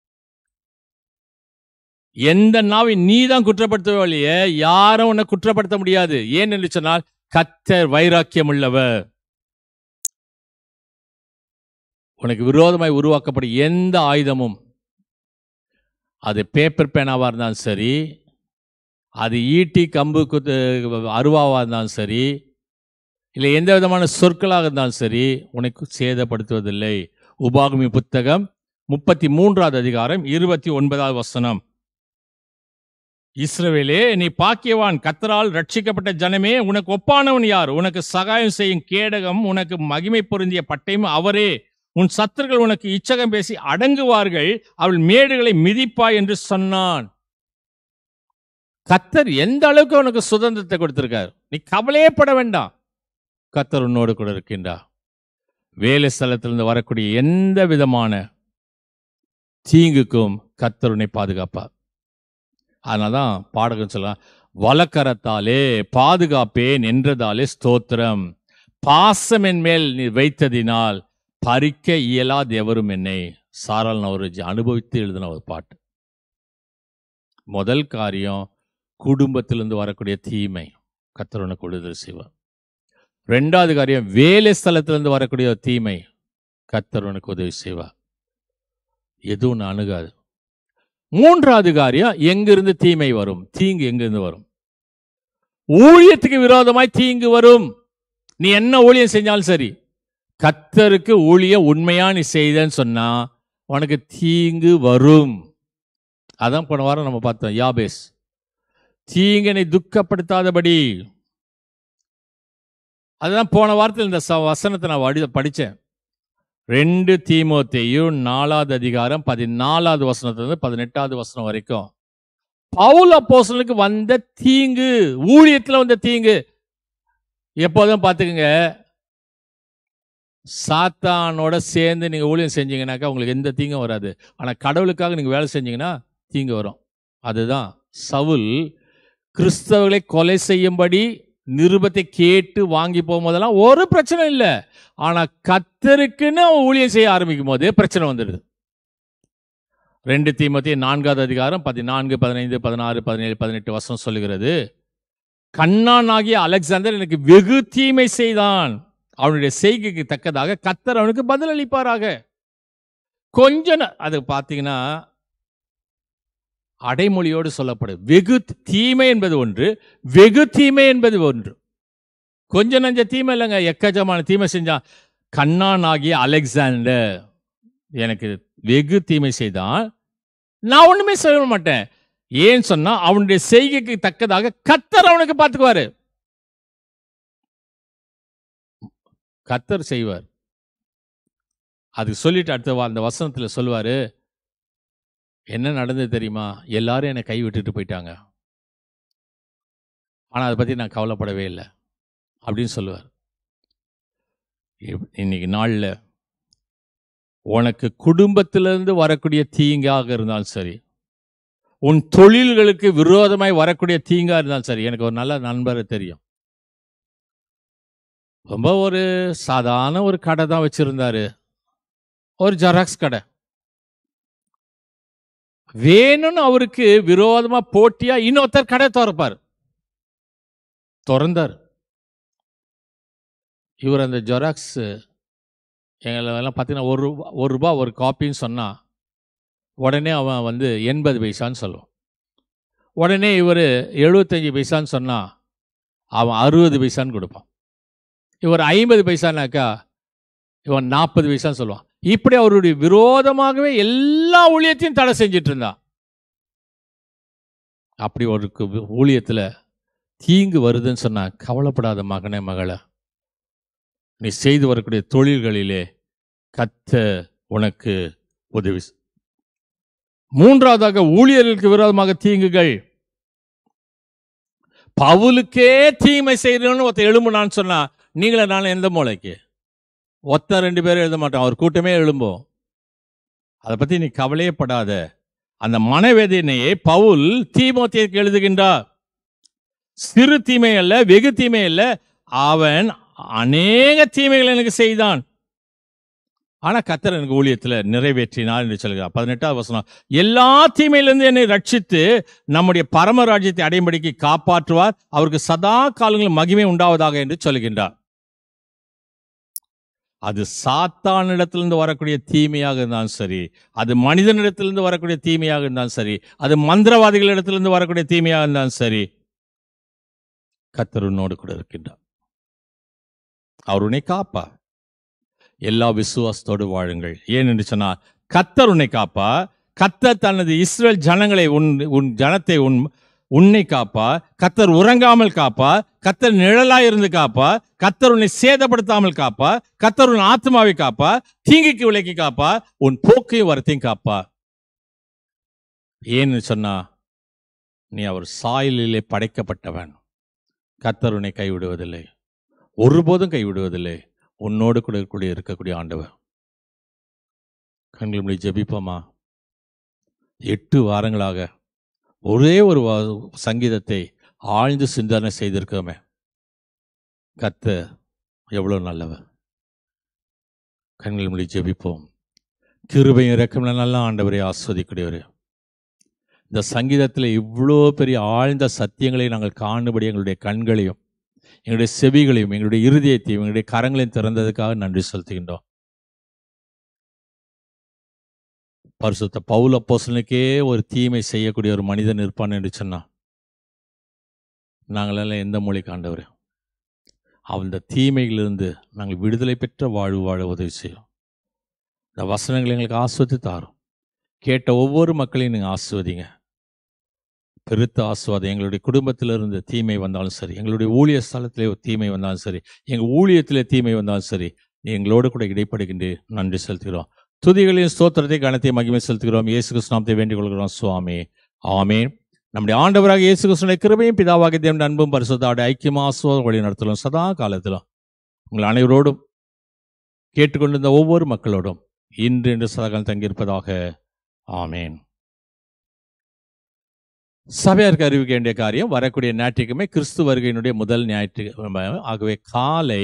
எந்த நாவை நீ தான் குற்றப்படுத்தவே இல்லையே யாரும் உன்னை குற்றப்படுத்த முடியாது ஏன் என்று சொன்னால் கத்தர் வைராக்கியம் உள்ளவர் உனக்கு விரோதமாய் உருவாக்கப்படும் எந்த ஆயுதமும் அது பேப்பர் பேனாவாக இருந்தாலும் சரி அது ஈட்டி கம்பு குத்து அருவாவாக இருந்தாலும் சரி இல்லை எந்த விதமான சொற்களாக இருந்தாலும் சரி உனக்கு சேதப்படுத்துவதில்லை உபாகமி புத்தகம் முப்பத்தி மூன்றாவது அதிகாரம் இருபத்தி ஒன்பதாவது வசனம் இஸ்ரவேலே நீ பாக்கியவான் கத்தரால் ரட்சிக்கப்பட்ட ஜனமே உனக்கு ஒப்பானவன் யார் உனக்கு சகாயம் செய்யும் கேடகம் உனக்கு மகிமை பொருந்திய பட்டயம் அவரே உன் சத்துருக்கள் உனக்கு இச்சகம் பேசி அடங்குவார்கள் அவள் மேடுகளை மிதிப்பாய் என்று சொன்னான் கத்தர் எந்த அளவுக்கு உனக்கு சுதந்திரத்தை கொடுத்திருக்கார் நீ கவலையே பட வேண்டாம் கத்தர் உன்னோடு கூட இருக்கின்றார் வேலை ஸ்தலத்திலிருந்து வரக்கூடிய எந்த விதமான தீங்குக்கும் கத்தர் உன்னை பாதுகாப்பார் அதனால தான் பாடகன் சொல்லலாம் வலக்கரத்தாலே பாதுகாப்பேன் என்றதாலே ஸ்தோத்திரம் பாசம் என் மேல் நீ வைத்ததினால் பறிக்க இயலாது எவரும் என்னை சாரால் நவரஜி அனுபவித்து எழுதின ஒரு பாட்டு முதல் காரியம் குடும்பத்திலிருந்து வரக்கூடிய தீமை கத்தரனுக்கு விடுதலை செய்வார் ரெண்டாவது காரியம் வேலை ஸ்தலத்திலிருந்து வரக்கூடிய ஒரு தீமை கத்தரனுக்கு உதவி செய்வார் எதுவும் ஒன்று அணுகாது மூன்றாவது காரியம் எங்கிருந்து தீமை வரும் தீங்கு எங்கிருந்து வரும் ஊழியத்துக்கு விரோதமாய் தீங்கு வரும் நீ என்ன ஊழியம் செஞ்சாலும் சரி கத்தருக்கு ஊழியம் உண்மையா நீ செய்தன்னு சொன்னா உனக்கு தீங்கு வரும் அதான் போன வாரம் நம்ம பார்த்தோம் யாபேஸ் தீங்கனை துக்கப்படுத்தாதபடி அதுதான் போன வாரத்தில் இந்த ச- வசனத்தை நான் வடி படித்தேன் ரெண்டு தீமோத்தேயும் நாலாவது அதிகாரம் பதினாலாவது வசனத்திலிருந்து பதினெட்டாவது வசனம் வரைக்கும் பவுல் அப்போஸ்தலனுக்கு வந்த தீங்கு ஊழியத்தில் வந்த தீங்கு எப்போதும் பார்த்துக்குங்க சாத்தானோட சேர்ந்து நீங்கள் ஊழியம் செஞ்சீங்கன்னாக்கா உங்களுக்கு எந்த தீங்கும் வராது ஆனால் கடவுளுக்காக நீங்கள் வேலை செஞ்சீங்கன்னா தீங்கு வரும் அதுதான் சவுல் கிறிஸ்தவர்களை கொலை செய்யும்படி நிருபத்தை கேட்டு வாங்கி போகும்போதெல்லாம் ஒரு பிரச்சனை இல்லை ஆனால் கத்தருக்குன்னு அவன் ஊழியம் செய்ய ஆரம்பிக்கும் போது பிரச்சனை வந்துடுது ரெண்டு தீமத்தி நான்காவது அதிகாரம் பதினான்கு பதினைந்து பதினாறு பதினேழு பதினெட்டு வருஷம் சொல்லுகிறது கண்ணான் ஆகிய அலெக்சாந்தர் எனக்கு வெகு தீமை செய்தான் அவனுடைய செய்கைக்கு தக்கதாக கத்தர் அவனுக்கு பதில் அளிப்பாராக கொஞ்ச நா- அது பார்த்தீங்கன்னா அடைமொழியோடு சொல்லப்படுது வெகு தீமை என்பது ஒன்று வெகு தீமை என்பது ஒன்று கொஞ்ச நஞ்ச தீமை இல்லைங்க எக்கச்சமான தீமை செஞ்சான் கண்ணான் ஆகிய அலெக்சாண்டர் எனக்கு வெகு தீமை செய்தான் நான் ஒண்ணுமே செய்ய மாட்டேன் ஏன் சொன்னா அவனுடைய செய்கைக்கு தக்கதாக கத்தர் அவனுக்கு பார்த்துக்குவாரு கத்தர் செய்வார் அது சொல்லிட்டு அடுத்த வா- அந்த வசனத்துல சொல்லுவாரு என்ன நடந்தது தெரியுமா எல்லாரும் என்னை கை விட்டுட்டு போயிட்டாங்க ஆனா அதை பத்தி நான் கவலைப்படவே இல்லை அப்படின்னு சொல்லுவார் இப்- இன்னைக்கு நாள்ல உனக்கு குடும்பத்திலிருந்து வரக்கூடிய தீங்காக இருந்தாலும் சரி உன் தொழில்களுக்கு விரோதமாய் வரக்கூடிய தீங்கா இருந்தாலும் சரி எனக்கு ஒரு நல்ல நண்பரை தெரியும் ரொம்ப ஒரு சாதாரண ஒரு கடை தான் வச்சிருந்தாரு ஒரு ஜெராக்ஸ் கடை வேணும்னு அவருக்கு விரோதமா போட்டியா இன்னொருத்தர் கடை திறப்பார் திறந்தார் இவர் அந்த ஜெராக்ஸ் எங்களை எல்லாம் பார்த்தீங்கன்னா ஒரு ரூபா ஒரு ரூபா ஒரு காப்பின்னு சொன்னா உடனே அவன் வந்து எண்பது பைசான்னு சொல்லுவான் உடனே இவர் எழுபத்தஞ்சு பைசான்னு சொன்னா அவன் அறுபது பைசான்னு கொடுப்பான் இவர் ஐம்பது பைசானாக்கா இவன் நாற்பது பைசான்னு சொல்லுவான் இப்படி அவருடைய விரோதமாகவே எல்லா ஊழியத்தையும் தடை செஞ்சிட்டு இருந்தான் அப்படி ஒரு கு- ஊழியத்துல தீங்கு வருதுன்னு சொன்னா கவலைப்படாத மகனே மகளே நீ செய்து வரக்கூடிய தொழில்களிலே கத்த உனக்கு உதவி செ- மூன்றாவதாக ஊழியர்களுக்கு விரோதமாக தீங்குகள் பவுலுக்கே தீமை செய்யணும்னு ஒருத்தர் எழும்புனான்னு சொன்னா நீங்களே நானும் எந்த மூளைக்கு ஒத்த ரெண்டு பேரும் எழுத மாட்டோம் அவர் கூட்டமே எழும்போம் அதை பத்தி நீ கவலையே படாத அந்த மனவேதனையை பவுல் தீமோத்தேயுக்கு எழுதுகின்றார் சிறு தீமை அல்ல வெகு தீமை அல்ல அவன் அநேக தீமைகளை எனக்கு செய்தான் ஆனா கத்தர் எனக்கு ஊழியத்துல நிறைவேற்றினார் என்று சொல்கிறார் பதினெட்டாவது வசனம் எல்லா தீமையிலிருந்து என்னை ரட்சித்து நம்முடைய பரமராஜ்யத்தை அடையும்படிக்கு காப்பாற்றுவார் அவருக்கு சதா காலங்களில் மகிமை உண்டாவதாக என்று சொல்கின்றார் அது சாத்தானிடத்திலிருந்து வரக்கூடிய தீமையாக இருந்தாலும் சரி அது மனிதனிடத்திலிருந்து வரக்கூடிய தீமையாக இருந்தாலும் சரி அது மந்திரவாதிகளிடத்திலிருந்து வரக்கூடிய தீமையாக இருந்தாலும் சரி கத்தர் உன்னோடு கூட இருக்கின்றார் அவர் உன்னை காப்பா எல்லா விசுவாசத்தோடு வாழுங்கள் ஏன் என்று சொன்னால் கத்தர் உன்னை காப்பா கத்தர் தனது இஸ்ரேல் ஜனங்களை உன் உன் ஜனத்தை உன் உன்னை காப்பா கத்தர் உறங்காமல் காப்பா கத்தர் நிழலாய் இருந்து காப்பா கத்தர் உன்னை சேதப்படுத்தாமல் காப்பா கத்தர் உன் ஆத்மாவை காப்பா தீங்குக்கு விலக்கி காப்பா உன் போக்கையும் வரத்தையும் காப்பா ஏன்னு சொன்னா நீ அவர் சாயலிலே படைக்கப்பட்டவன் கத்தர் உன்னை கைவிடுவதில்லை ஒருபோதும் கைவிடுவதில்லை உன்னோடு கூட கூட இருக்கக்கூடிய ஆண்டவர் கண்கள் முடி ஜெபிப்போமா எட்டு வாரங்களாக ஒரே ஒரு வா- சங்கீதத்தை ஆழ்ந்து சிந்தனை செய்திருக்கோமே கத்த எவ்வளவு நல்லவர் கண்கள் முடி ஜெபிப்போம் கிருபையும் இறக்கம்ல நல்ல ஆண்டவரை ஆஸ்வதிக்கூடியவர் இந்த சங்கீதத்தில் இவ்வளோ பெரிய ஆழ்ந்த சத்தியங்களை நாங்கள் காணும்படி எங்களுடைய கண்களையும் எங்களுடைய செவிகளையும் எங்களுடைய இருதயத்தையும் எங்களுடைய கரங்களையும் திறந்ததுக்காக நன்றி செலுத்துகின்றோம் பரிசுத்த பவுல அப்போஸ்தலனுக்கே ஒரு தீமை செய்யக்கூடிய ஒரு மனிதன் இருப்பான் என்று சொன்னான் நாங்களெல்லாம் எந்த மொழி காண்டவர் அந்த தீமையிலிருந்து நாங்கள் விடுதலை பெற்ற வாழ்வு வாழ உதவி செய்யும் இந்த வசனங்களை எங்களுக்கு ஆஸ்வதி தாரும் கேட்ட ஒவ்வொரு மக்களையும் நீங்கள் ஆஸ்வதிங்க பெருத்த ஆஸ்வாதம் எங்களுடைய குடும்பத்திலிருந்து தீமை வந்தாலும் சரி எங்களுடைய ஊழிய ஸ்தலத்திலே ஒரு தீமை வந்தாலும் சரி எங்கள் ஊழியத்திலே தீமை வந்தாலும் சரி நீ எங்களோடு கூட இடைப்படுகின்ற நன்றி செலுத்துகிறோம் துதிகளையும் ஸ்தோத்திரத்தை கணத்தை மகிமை செலுத்துகிறோம் இயேசு கிருஷ்ணாமத்தை வேண்டிக் கொள்கிறோம் சுவாமி ஆமென் நம்முடைய ஆண்டவராக இயேசு கிருஷ்ணனுடைய கிருபையும் பிதாவாக தேவன் அன்பும் பரிசுத்தாடு ஐக்கியமா ஆசுவாதம் வழி நடத்தலும் சதா காலத்திலும் உங்கள் அனைவரோடும் கேட்டுக்கொண்டிருந்த ஒவ்வொரு மக்களோடும் இன்று என்று சதகாலம் தங்கியிருப்பதாக ஆமேன் சபையாருக்கு அறிவிக்க வேண்டிய காரியம் வரக்கூடிய ஞாயிற்றுக்கிழமை கிறிஸ்து வருகையினுடைய முதல் ஞாயிற்றுக்கிழமை ஆகவே காலை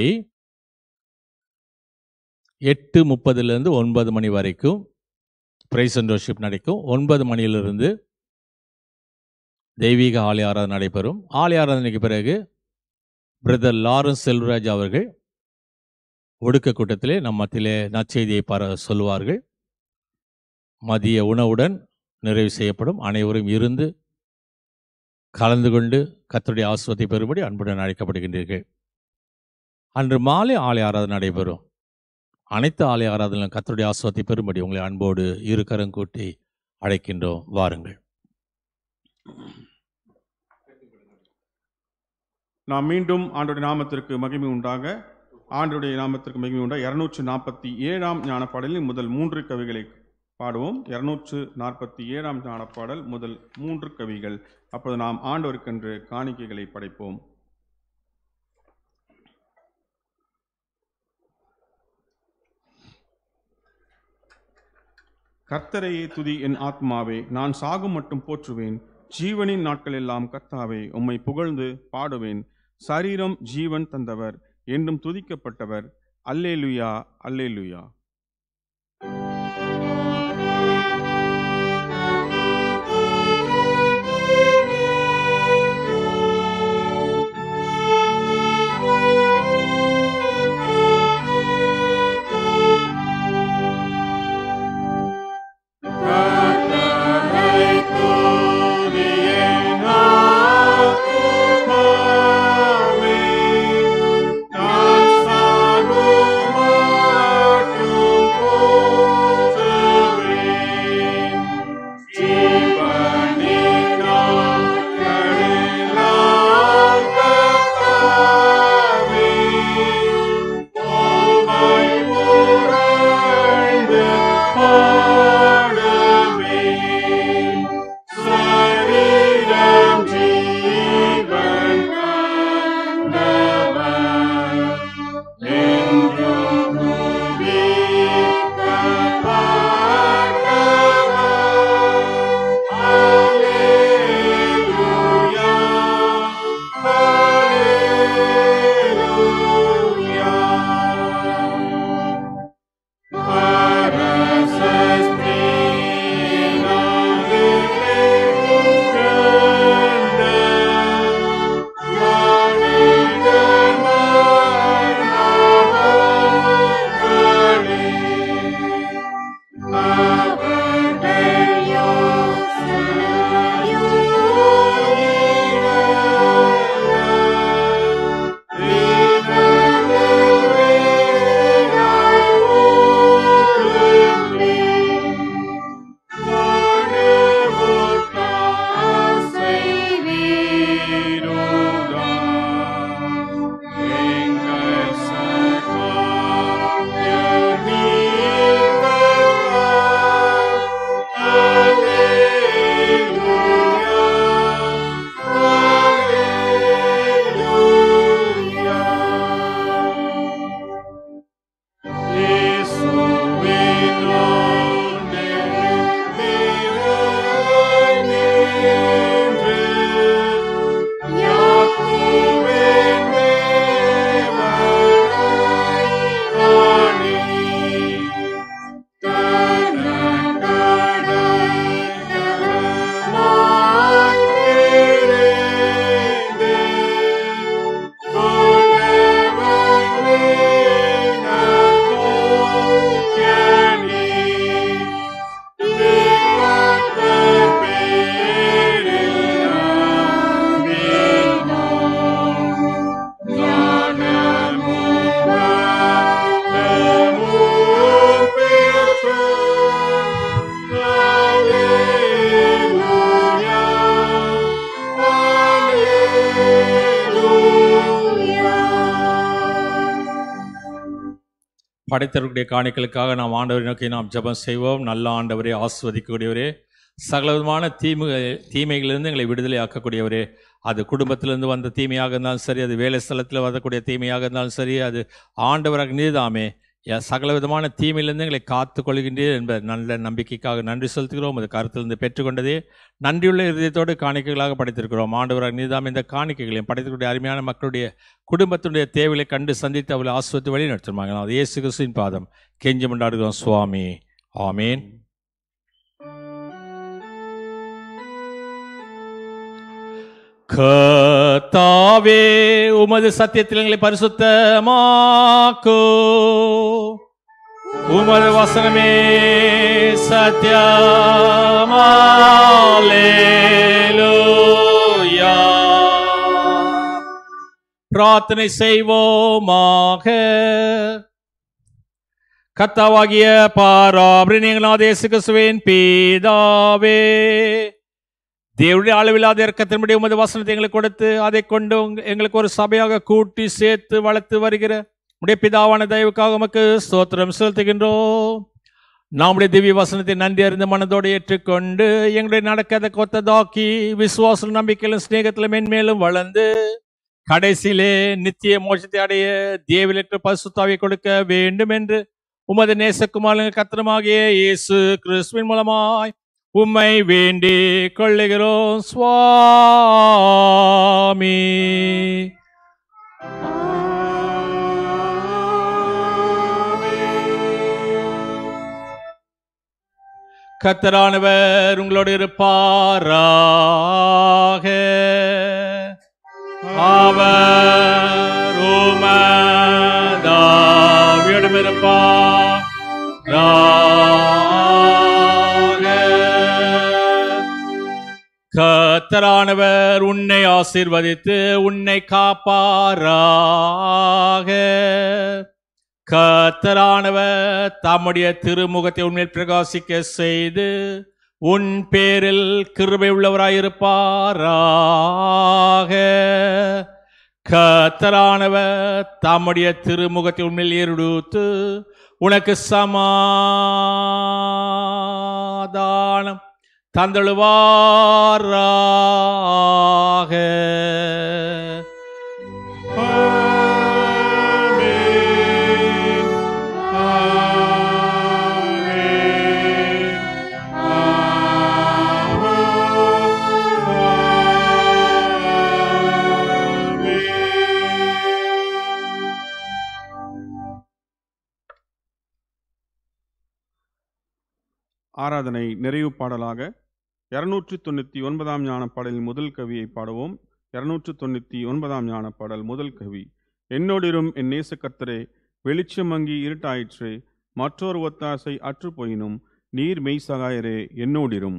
எட்டு முப்பதுலேருந்து ஒன்பது மணி வரைக்கும் பிரைஸ் அண்ட் வர்ஷிப் நடக்கும் ஒன்பது மணியிலிருந்து தெய்வீக ஆலய ஆராதனை நடைபெறும் ஆலய ஆராதனைக்கு பிறகு பிரதர் லாரன்ஸ் செல்வராஜ் அவர்கள் ஒடுக்க கூட்டத்திலே நம் மத்தியிலே நற்செய்தியை பர சொல்லுவார்கள் மதிய உணவுடன் நிறைவு செய்யப்படும் அனைவரும் இருந்து கலந்து கொண்டு கர்த்தருடைய ஆசிரத்தை பெறும்படி அன்புடன் அழைக்கப்படுகின்றீர்கள் அன்று மாலை ஆலய ஆராதனை நடைபெறும் அனைத்து ஆலய ஆராதனையும் கர்த்தருடைய ஆசிரத்தை பெறும்படி உங்களை அன்போடு இரு கரம் கூட்டி அழைக்கின்றோம் வாருங்கள் நாம் மீண்டும் ஆண்டுடைய நாமத்திற்கு மகிமை உண்டாக ஆண்டுடைய நாமத்திற்கு மகிமை உண்டாக இருநூற்று நாற்பத்தி ஏழாம் ஞானப்பாடலில் முதல் மூன்று கவிகளை பாடுவோம் இருநூற்று நாற்பத்தி ஏழாம் ஞானப்பாடல் முதல் மூன்று கவிகள் அப்போது நாம் ஆண்டவருக்கென்று காணிக்கைகளை படைப்போம் கர்த்தரையே துதி என் ஆத்மாவே நான் சாகும் மட்டும் போற்றுவேன் ஜீவனின் நாட்களெல்லாம் கர்த்தாவே உம்மை புகழ்ந்து பாடுவேன் சரீரம் ஜீவன் தந்தவர் என்றும் துதிக்கப்பட்டவர் அல்லேலுயா அல்லேலுயா நான் சாகும் படைத்தவர்களுடைய காணிகளுக்காக நாம் ஆண்டவரை நோக்கி நாம் ஜெபம் செய்வோம் நல்ல ஆண்டவரே ஆஸ்வதிக்கக்கூடியவரே சகலவிதமான தீமை தீமைகளிலிருந்து எங்களை விடுதலை ஆக்கக்கூடியவரே அது குடும்பத்திலிருந்து வந்த தீமையாக இருந்தாலும் சரி அது வேலை ஸ்தலத்தில் வரக்கூடிய தீமையாக இருந்தாலும் சரி அது ஆண்டவராக நீதாமே ய- சகல விதமான தீமையிலிருந்து எங்களை காத்து கொள்கின்றீர் என்ற நல்ல நம்பிக்கைக்காக நன்றி செலுத்துகிறோம் அது கருத்திலிருந்து பெற்றுக்கொண்டதே நன்றியுள்ள இருதயத்தோடு காணிக்கைகளாக படைத்திருக்கிறோம் ஆண்டவராக நீதாம் இந்த காணிக்கைகளையும் படைத்திருக்கூடிய அருமையான மக்களுடைய குடும்பத்தினுடைய தேவைகளை கண்டு சந்தித்து அவளை ஆஸ்வத்து வழி நடத்துமாங்க அது இயேசு கிறிஸ்துவின் பாதம் கெஞ்சி கொண்டாடுகிறோம் சுவாமி ஆமீன் கர்த்தாவே உமது சத்தியத்தில் எங்களை பரிசுத்தமாக்கோ உமது வசனமே சத்தியமாலேலூயா பிரார்த்தனை செய்வோமாக கத்தாவாகிய பாராபிரியங்களாதேசு கிறிஸ்துவின் பீதாவே தேவனுடைய அளவில்லாத இறக்கத்தின்படி உமது வசனத்தை எங்களுக்கு கொடுத்து அதை கொண்டு உங்க- எங்களுக்கு ஒரு சபையாக கூட்டி சேர்த்து வளர்த்து வருகிற உடைய பிதாவான தயவுக்காக உமக்கு ஸ்தோத்திரம் செலுத்துகின்றோம் நம்முடைய திவ்ய வசனத்தை நன்றி அறிந்த மனதோடு ஏற்றுக்கொண்டு எங்களுடைய நடக்கதை கொத்ததாக்கி விசுவாச நம்பிக்கையிலும் சிநேகத்திலும் மென்மேலும் வளர்ந்து கடைசியிலே நித்திய மோட்சத்தை அடைய தேவிலற்ற பசுத்தாவை கொடுக்க வேண்டும் என்று உமது நேசகுமாரன் கத்திரமாகிய இயேசு கிறிஸ்துவின் மூலமாய் உம்மை வேண்டிக் கொள்ளுகிறோம் சுவாமி கத்தரானவர் உங்களோடு இருப்பாராக அவர் உமதாவியோடும் இருப்பாராக கத்தரானவர் உன்னை ஆசீர்வதித்து உன்னை காப்பாராக கத்தரானவர் தம்முடைய திருமுகத்தை உன்மேல் பிரகாசிக்க செய்து உன் பேரில் கிருபை உள்ளவராயிருப்பாராக கத்தரானவர் தம்முடைய திருமுகத்தை உன்மேல் ஏறுடுத்து உனக்கு சமாதானம் தந்தழுவாராக ஆராதனை நிறைவு பாடலாக இருநூற்றி தொண்ணூற்றி ஒன்பதாம் ஞான பாடலின் முதல் கவியை பாடுவோம் இருநூற்று தொண்ணூற்றி ஒன்பதாம் ஞான பாடல் முதல் கவி என்னோடிரும் என் நேச கர்த்தரே வெளிச்சம் மங்கி இருட்டாயிற்றே மற்றொரு ஒத்தாசை அற்று போயினும் நீர் மெய்சகாயரே என்னோடிரும்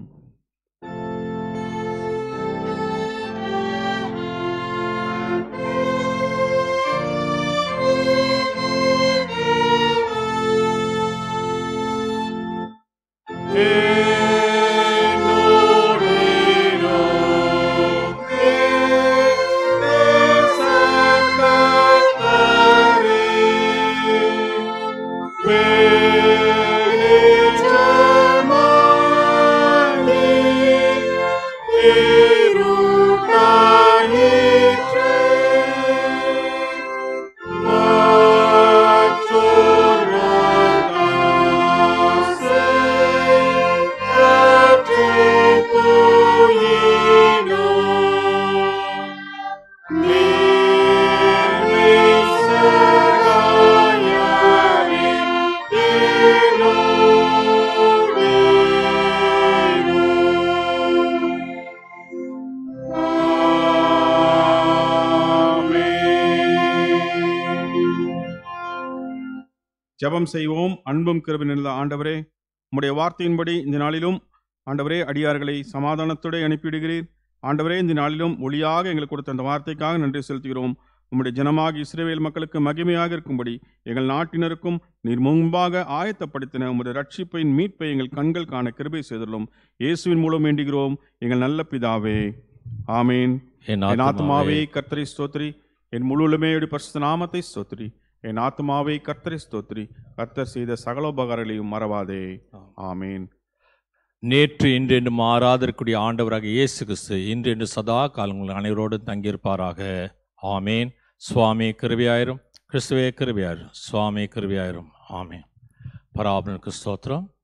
ஜெபம் செய்வோம் அன்பும் கிருபை நிறைந்த ஆண்டவரே உம்முடைய வார்த்தையின்படி இந்த நாளிலும் ஆண்டவரே அடியார்களை சமாதானத்தோடு அனுப்பிவிடுகிறீர் ஆண்டவரே இந்த நாளிலும் ஒளியாக எங்களுக்கு கொடுத்த அந்த வார்த்தைக்காக நன்றி செலுத்துகிறோம் உம்முடைய ஜனமாகி இஸ்ரவேல் மக்களுக்கு மகிமையாக இருக்கும்படி எங்கள் நாட்டினருக்கும் நீர் முன்பாக ஆயத்தப்படுத்தின உம்முடைய ரட்சிப்பின் மீட்பை எங்கள் கண்கள் காண கிருபை செய்துள்ளோம் இயேசுவின் மூலம் வேண்டுகிறோம் எங்கள் நல்ல பிதாவே ஆமேன் என் என் ஆத்மாவே ஆத்துமாவே கர்த்தரை ஸ்தோத்திரி என் முழுலுமே பரிசுத்த நாமத்தை ஸ்தோத்திரி என் ஆத்மாவை கர்த்தரை ஸ்தோத்ரி கர்த்தர் செய்த சகலோபகாரங்களையும் மறவாதே ஆமேன் நேற்று இன்று என்று மாறாதிருக்கூடிய ஆண்டவராக இயேசு கிறிஸ்து இன்று என்று சதா காலங்கள் அனைவரோடும் தங்கியிருப்பாராக ஆமேன் சுவாமி கிருபியாயிரும் கிறிஸ்துவே கிருபியாயிரும் சுவாமி கிருபியாயிரும் ஆமேன் பராபனுக்கு ஸ்தோத்திரம்